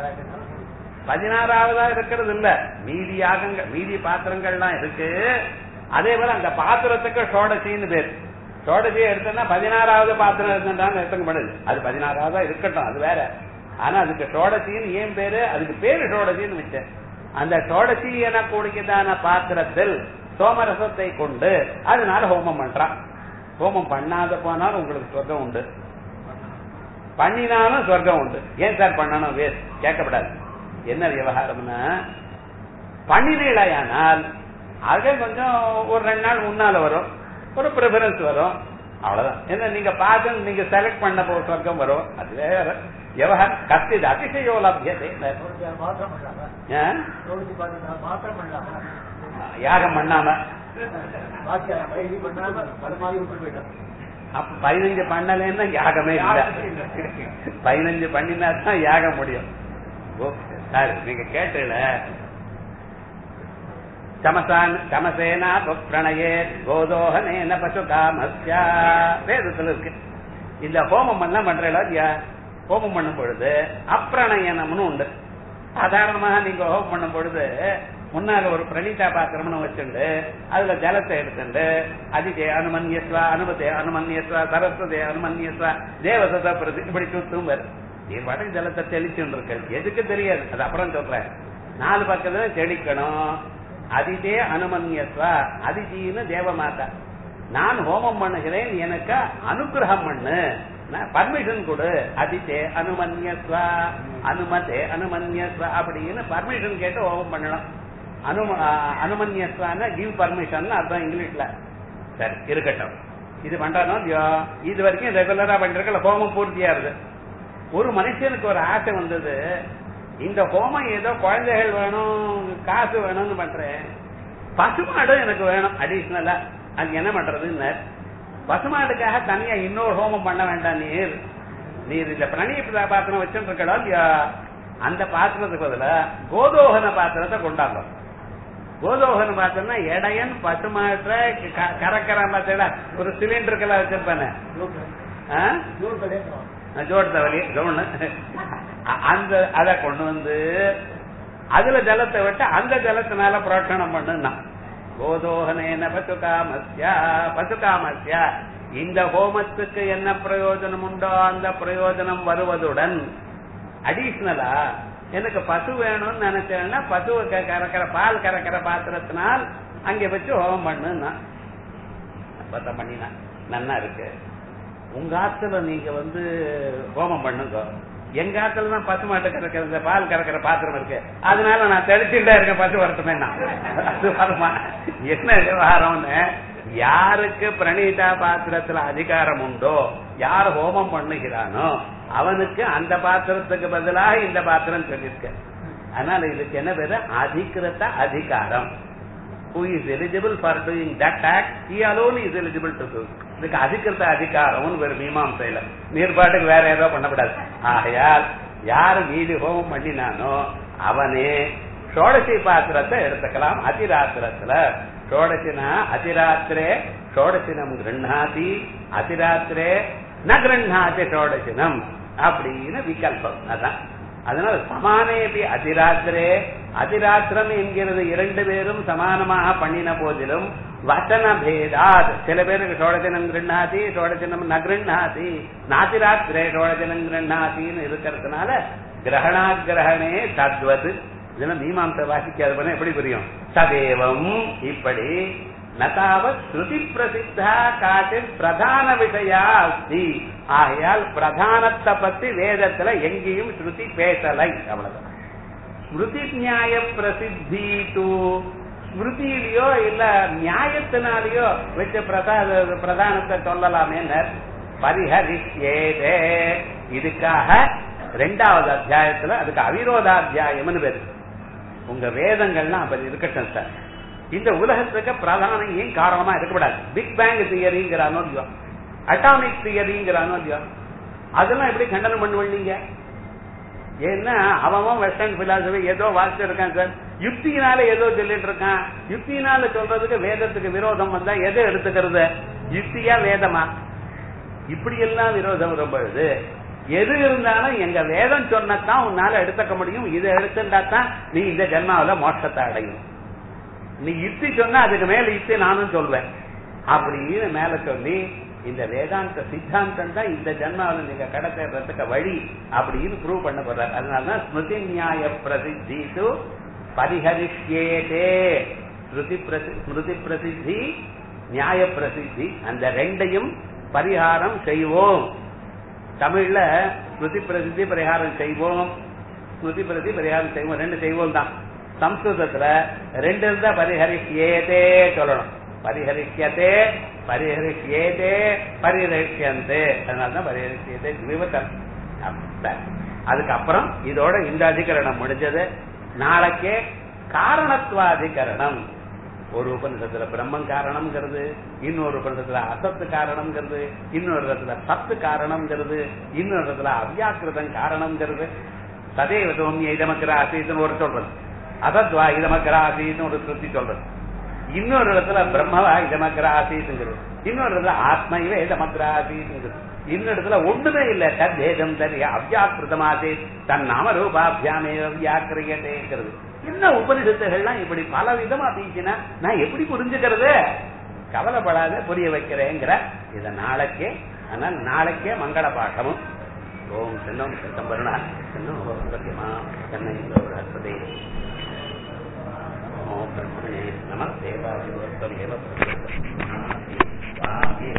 பதினாறாவதா இருக்கிறது இல்ல மீதி யாகங்கள் மீதி பாத்திரங்கள்லாம் இருக்கு அதே போல அந்த பாத்திரத்துக்கு ஷோடசின்னு பேர் ஷோடசியை எடுத்தோம்னா பதினாறாவது பாத்திரம் இருந்தான்னு எடுத்துக்கப்படுது அது பதினாறாவதா இருக்கட்டும் அது வேற ஆனா அதுக்கு ஷோடசின்னு ஏன் பேரு அதுக்கு பேரு ஷோடசின்னு வச்சேன் அந்த ஷோடசி எனக்கூடியதான பாத்திரத்தில் சோமரசத்தை கொண்டு அதனால ஹோமம் பண்றான் ஹோமம் பண்ணாத போனாலும் உங்களுக்கு சொர்க்கம் உண்டு பண்ணினாலும் சொர்க்கம் உண்டு ஏன் சார் பண்ணணும் வேஸ்ட் கேட்கப்படாது என்ன விவகாரம்னா பண்ணினீழையானால் அது கொஞ்சம் ஒரு ரெண்டு நாள் முன்னால வரும் ஒரு ப்ரிஃபரன்ஸ் வரும் அவ்வளவுதான் என்ன நீங்க பார்த்து நீங்க செலக்ட் பண்ண போ சொர்க்கம் வரும் அது வேற விவகாரம் கத்திது அதிசயோ லபியதே மாத்திரம் பண்ணாம ஆ? தோழிச்சு பாத்தீங்கன்னா மாத்திரம் பண்ணாம யாகம் பண்ணாம பாக்கியா பயிற்சி பண்ணாம பல மாதிரி விட்டு போயிட்டான் அப்ப பதினஞ்சு பண்ணலன்னா யாகமே இல்ல பதினஞ்சு பண்ணினா தான் யாகம் முடியும் ஓ, சார் நீங்க கேட்டல சமசான் சமசேனா பிரணயே கோதோகனேன பசு காமஸ்யா வேதத்துல இருக்கு இந்த ஹோமம் எல்லாம் பண்றீங்களா இல்லையா ஹோமம் பண்ணும் பொழுது அப்பிரணயனம்னு உண்டு சாதாரணமாக நீங்க ஹோமம் பண்ணும் பொழுது முன்னால ஒரு பிரணீதா பாத்திரம்னு வச்சுண்டு அதுல ஜலத்தை எடுத்துண்டு அதிஜே அனுமன்யஸ்வா அனுமதே அனுமன்யஸ்வா சரஸ்வதே அனுமன்யஸ்வா தேவசத பிரதி இப்படி சுத்தும் வரும் நீ பாட்டுக்கு ஜலத்தை தெளிச்சுட்டு இருக்கு எதுக்கு தெரியாது அது அப்புறம் சொல்றேன் நாலு பக்கத்துல தெளிக்கணும் அதிதே அனுமன்யஸ்வா அதிஜின்னு தேவமாதா நான் ஹோமம் பண்ணுகிறேன் எனக்கு அனுகிரகம் பண்ணு பர்மிஷன் கொடு அதிதே அனுமன்யஸ்வா அனுமதே அனுமன்யஸ்வா அப்படின்னு பர்மிஷன் கேட்டு ஹோமம் பண்ணலாம் அனு அனுமன்யஸ்வான கிவ் பர்மிஷன் அர்த்தம் இங்கிலீஷ்ல சரி இருக்கட்டும் இது பண்றானோ இல்லையோ இது வரைக்கும் ரெகுலரா பண்றதுல ஹோமம் பூர்த்தியா இருக்கு ஒரு மனுஷனுக்கு ஒரு ஆசை வந்தது இந்த ஹோமம் ஏதோ குழந்தைகள் வேணும் காசு வேணும்னு பண்றேன் பசுமாடும் எனக்கு வேணும் அடிஷனலா அது என்ன பண்றதுன்னு பசுமாடுக்காக தனியா இன்னொரு ஹோமம் பண்ண வேண்டாம் நீர் நீர் இந்த பிரணய பாத்திரம் வச்சுட்டு இருக்கடா இல்லையா அந்த பாத்திரத்துக்கு பதிலா கோதோகன பாத்திரத்தை கொண்டாடுறோம் கோதோகன பாத்திரம்னா இடையன் பசுமாட்ட கறக்கறான் பார்த்தா ஒரு சிலிண்டருக்கெல்லாம் வச்சிருப்பானே ஆ? ஜூன் கல்யாணம் ஜோட் தவலி கவுனு அந்த அத கொண்டு வந்து அதுல ஜலத்தை விட்டு அந்த ஜலத்தினால புரோஷனம் பண்ணுனா கோதோகனேன பசுகாமஸ்யா பசுகாமஸ்யா இந்த ஹோமத்துக்கு என்ன பிரயோஜனம் உண்டோ அந்த பிரயோஜனம் வருவதுடன் அடிஷனலா எனக்கு பசு வேணும்னு நினைச்சேன்னா பசுவை க- கறக்கிற பால் கறக்கிற பாத்திரத்தினால் அங்க வச்சு ஹோமம் பண்ணுன்னா பத்தம் பண்ணினா நன்னா இருக்கு உங்க ஆத்துல நீங்க வந்து ஹோமம் பண்ணுங்க எங்க ஆத்துல தான் பசு மாட்டு கறக்கிற இந்த பால் கறக்கிற பாத்திரம் இருக்கு அதனால நான் தெளிச்சுட்டே இருக்கேன் பசு வரட்டுமே நான் அது வருமா என்ன விவகாரம்னு யாருக்கு பிரணீதா பாத்திரத்துல அதிகாரம் உண்டோ யார் ஹோமம் பண்ணுகிறானோ அவனுக்கு அந்த பாத்திரத்துக்கு பதிலாக இந்த பாத்திரம் சொல்லியிருக்க அதனால இதுக்கு என்ன பேரு அதிகிருத்த அதிகாரம் who is eligible for doing that act, he alone is eligible to do. இதுக்கு அதிகிருத்த அதிகாரம்னு ஒரு மீமாம்சையில நீர்பாட்டுக்கு வேற ஏதோ பண்ணக்கூடாது ஆகையால் யாரு மீதி ஹோமம் பண்ணினானோ அவனே ஷோடசி பாத்திரத்தை எடுத்துக்கலாம் அதிராத்திரத்துல ஷோடசினா அதிராத்திரே ஷோடசினம் கிருண்ணாதி அதிராத்திரே ந கிருண்ணாதி ஷோடசினம் அப்படின்னு விகல்பம் அதான் அதனால சமானேபி அதிராத்திரே அதிராத்திரம் என்கிறது இரண்டு பேரும் சமானமாக பண்ணின போதிலும் வச்சன பேதாத் சில பேருக்கு சோழஜனம் கிருண்ணாதி சோழஜனம் ந கிருண்ணாதி நாதிராத்திரே சோழஜனம் கிருண்ணாத்தின்னு இருக்கிறதுனால கிரகணாகிரகணே தத்வது இதெல்லாம் மீமாம்ச வாசிக்காத பண்ண எப்படி புரியும் சதேவம் இப்படி நதாவத் ஸ்ருதி பிரசித்தா காட்டில் பிரதான விஷயா அஸ்தி ஆகையால் பிரதானத்தை பத்தி வேதத்துல எங்கேயும் ஸ்ருதி பேசலை அவ்வளவுதான் ஸ்மிருதி நியாய பிரசித்தி டு ஸ்மிருதியிலயோ இல்ல நியாயத்தினாலேயோ வச்ச பிரசாத பிரதானத்தை சொல்லலாமே பரிஹரிஷ்யேதே இதுக்காக ரெண்டாவது அத்தியாயத்துல அதுக்கு அவிரோதாத்தியாயம்னு பேரு உங்க வேதங்கள்லாம் அப்ப இருக்கட்டும் சார் இந்த உலகத்துக்கு பிரதானம் ஏன் காரணமா இருக்கக்கூடாது பிக் பேங் தியரிங்கிறானோ இல்லையோ அட்டாமிக் தியரிங்கிறானோ இல்லையோ அதெல்லாம் எப்படி கண்டனம் பண்ணுவீங்க ஏன்னா அவன் வெஸ்டர்ன் பிலாசபி ஏதோ வாசிச்சு இருக்கான் சார் யுக்தியினால ஏதோ சொல்லிட்டு இருக்கான் யுக்தியினால சொல்றதுக்கு வேதத்துக்கு விரோதம் வந்தா எதை எடுத்துக்கிறது யுக்தியா வேதமா இப்படி எல்லாம் விரோதம் ரொம்ப இது எது இருந்தாலும் எங்க வேதம் சொன்னதான் உன்னால எடுத்துக்க முடியும் இதை எடுத்துட்டா தான் நீ இந்த ஜென்மாவில மோட்சத்தை அடையும் நீ யுக்தி சொன்னா அதுக்கு மேல யுக்தி நானும் சொல்வேன் அப்படின்னு மேல சொல்லி இந்த வேதாந்த சித்தாந்தம் தான் இந்த ஜென்மாவில் நீங்க கடத்துறதுக்கு வழி அப்படின்னு ப்ரூவ் பண்ண போறாரு அதனாலதான் ஸ்மிருதி நியாய பிரசித்தி பரிஹரிஷ்யேதே ஸ்ருதி ஸ்மிருதி பிரசித்தி நியாய பிரசித்தி அந்த ரெண்டையும் பரிகாரம் செய்வோம் தமிழ்ல ஸ்மிருதி பிரசித்தி பரிகாரம் செய்வோம் ஸ்மிருதி பிரதி பரிகாரம் செய்வோம் ரெண்டு செய்வோம் தான் சம்ஸ்கிருதத்துல ரெண்டு இருந்தா பரிஹரிஷ்யேதே சொல்லணும் பரிஹரிஷ்யத்தே பரிஹரிஷ்யேதே பரிஹரிஷ்யந்தே அதனாலதான் பரிஹரிஷ்யதே விவத்தம் அதுக்கப்புறம் இதோட இந்த அதிகரணம் முடிஞ்சது நாளைக்கே காரணத்துவாதிகரணம் ஒரு உபநிஷத்துல பிரம்மன் காரணம்ங்கிறது இன்னொரு உபநிஷத்துல அசத்து காரணம்ங்கிறது இன்னொரு இடத்துல சத்து காரணம்ங்கிறது இன்னொரு இடத்துல அவ்யாக்கிருதம் காரணம்ங்கிறது சதேவ சோமிய இதமக்கிற ஆசீத்துன்னு ஒரு சொல்றது அசத்வா இதமக்கிற ஆசீத்துன்னு ஒரு சுத்தி சொல்றது இன்னொரு இடத்துல பிரம்மவா இதமக்கிற ஆசீத்துங்கிறது இன்னொரு இடத்துல ஆத்ம இவ இதமக்கிற ஆசீத்துங்கிறது இன்னொரு இடத்துல ஒண்ணுமே இல்ல தத்வேதம் தரிய அவ்யாக்கிருதமாசே தன் நாம ரூபாபியாமே வியாக்கிரியதேங்கிறது என்ன உபனிஷத்துகள்லாம் இப்படி பல விதமா பேசினா நான் எப்படி புரிஞ்சுக்கிறது கவலைப்படாத புரிய வைக்கிறேங்கிற இத நாளைக்கே ஆனால் நாளைக்கே மங்கள பாட்டமும் ஓம் சென்னம் செத்தம்பருணா சென்னம் சத்தியமா சென்னை அற்பதே ஓம் பிரம்மணே நம தேவாதி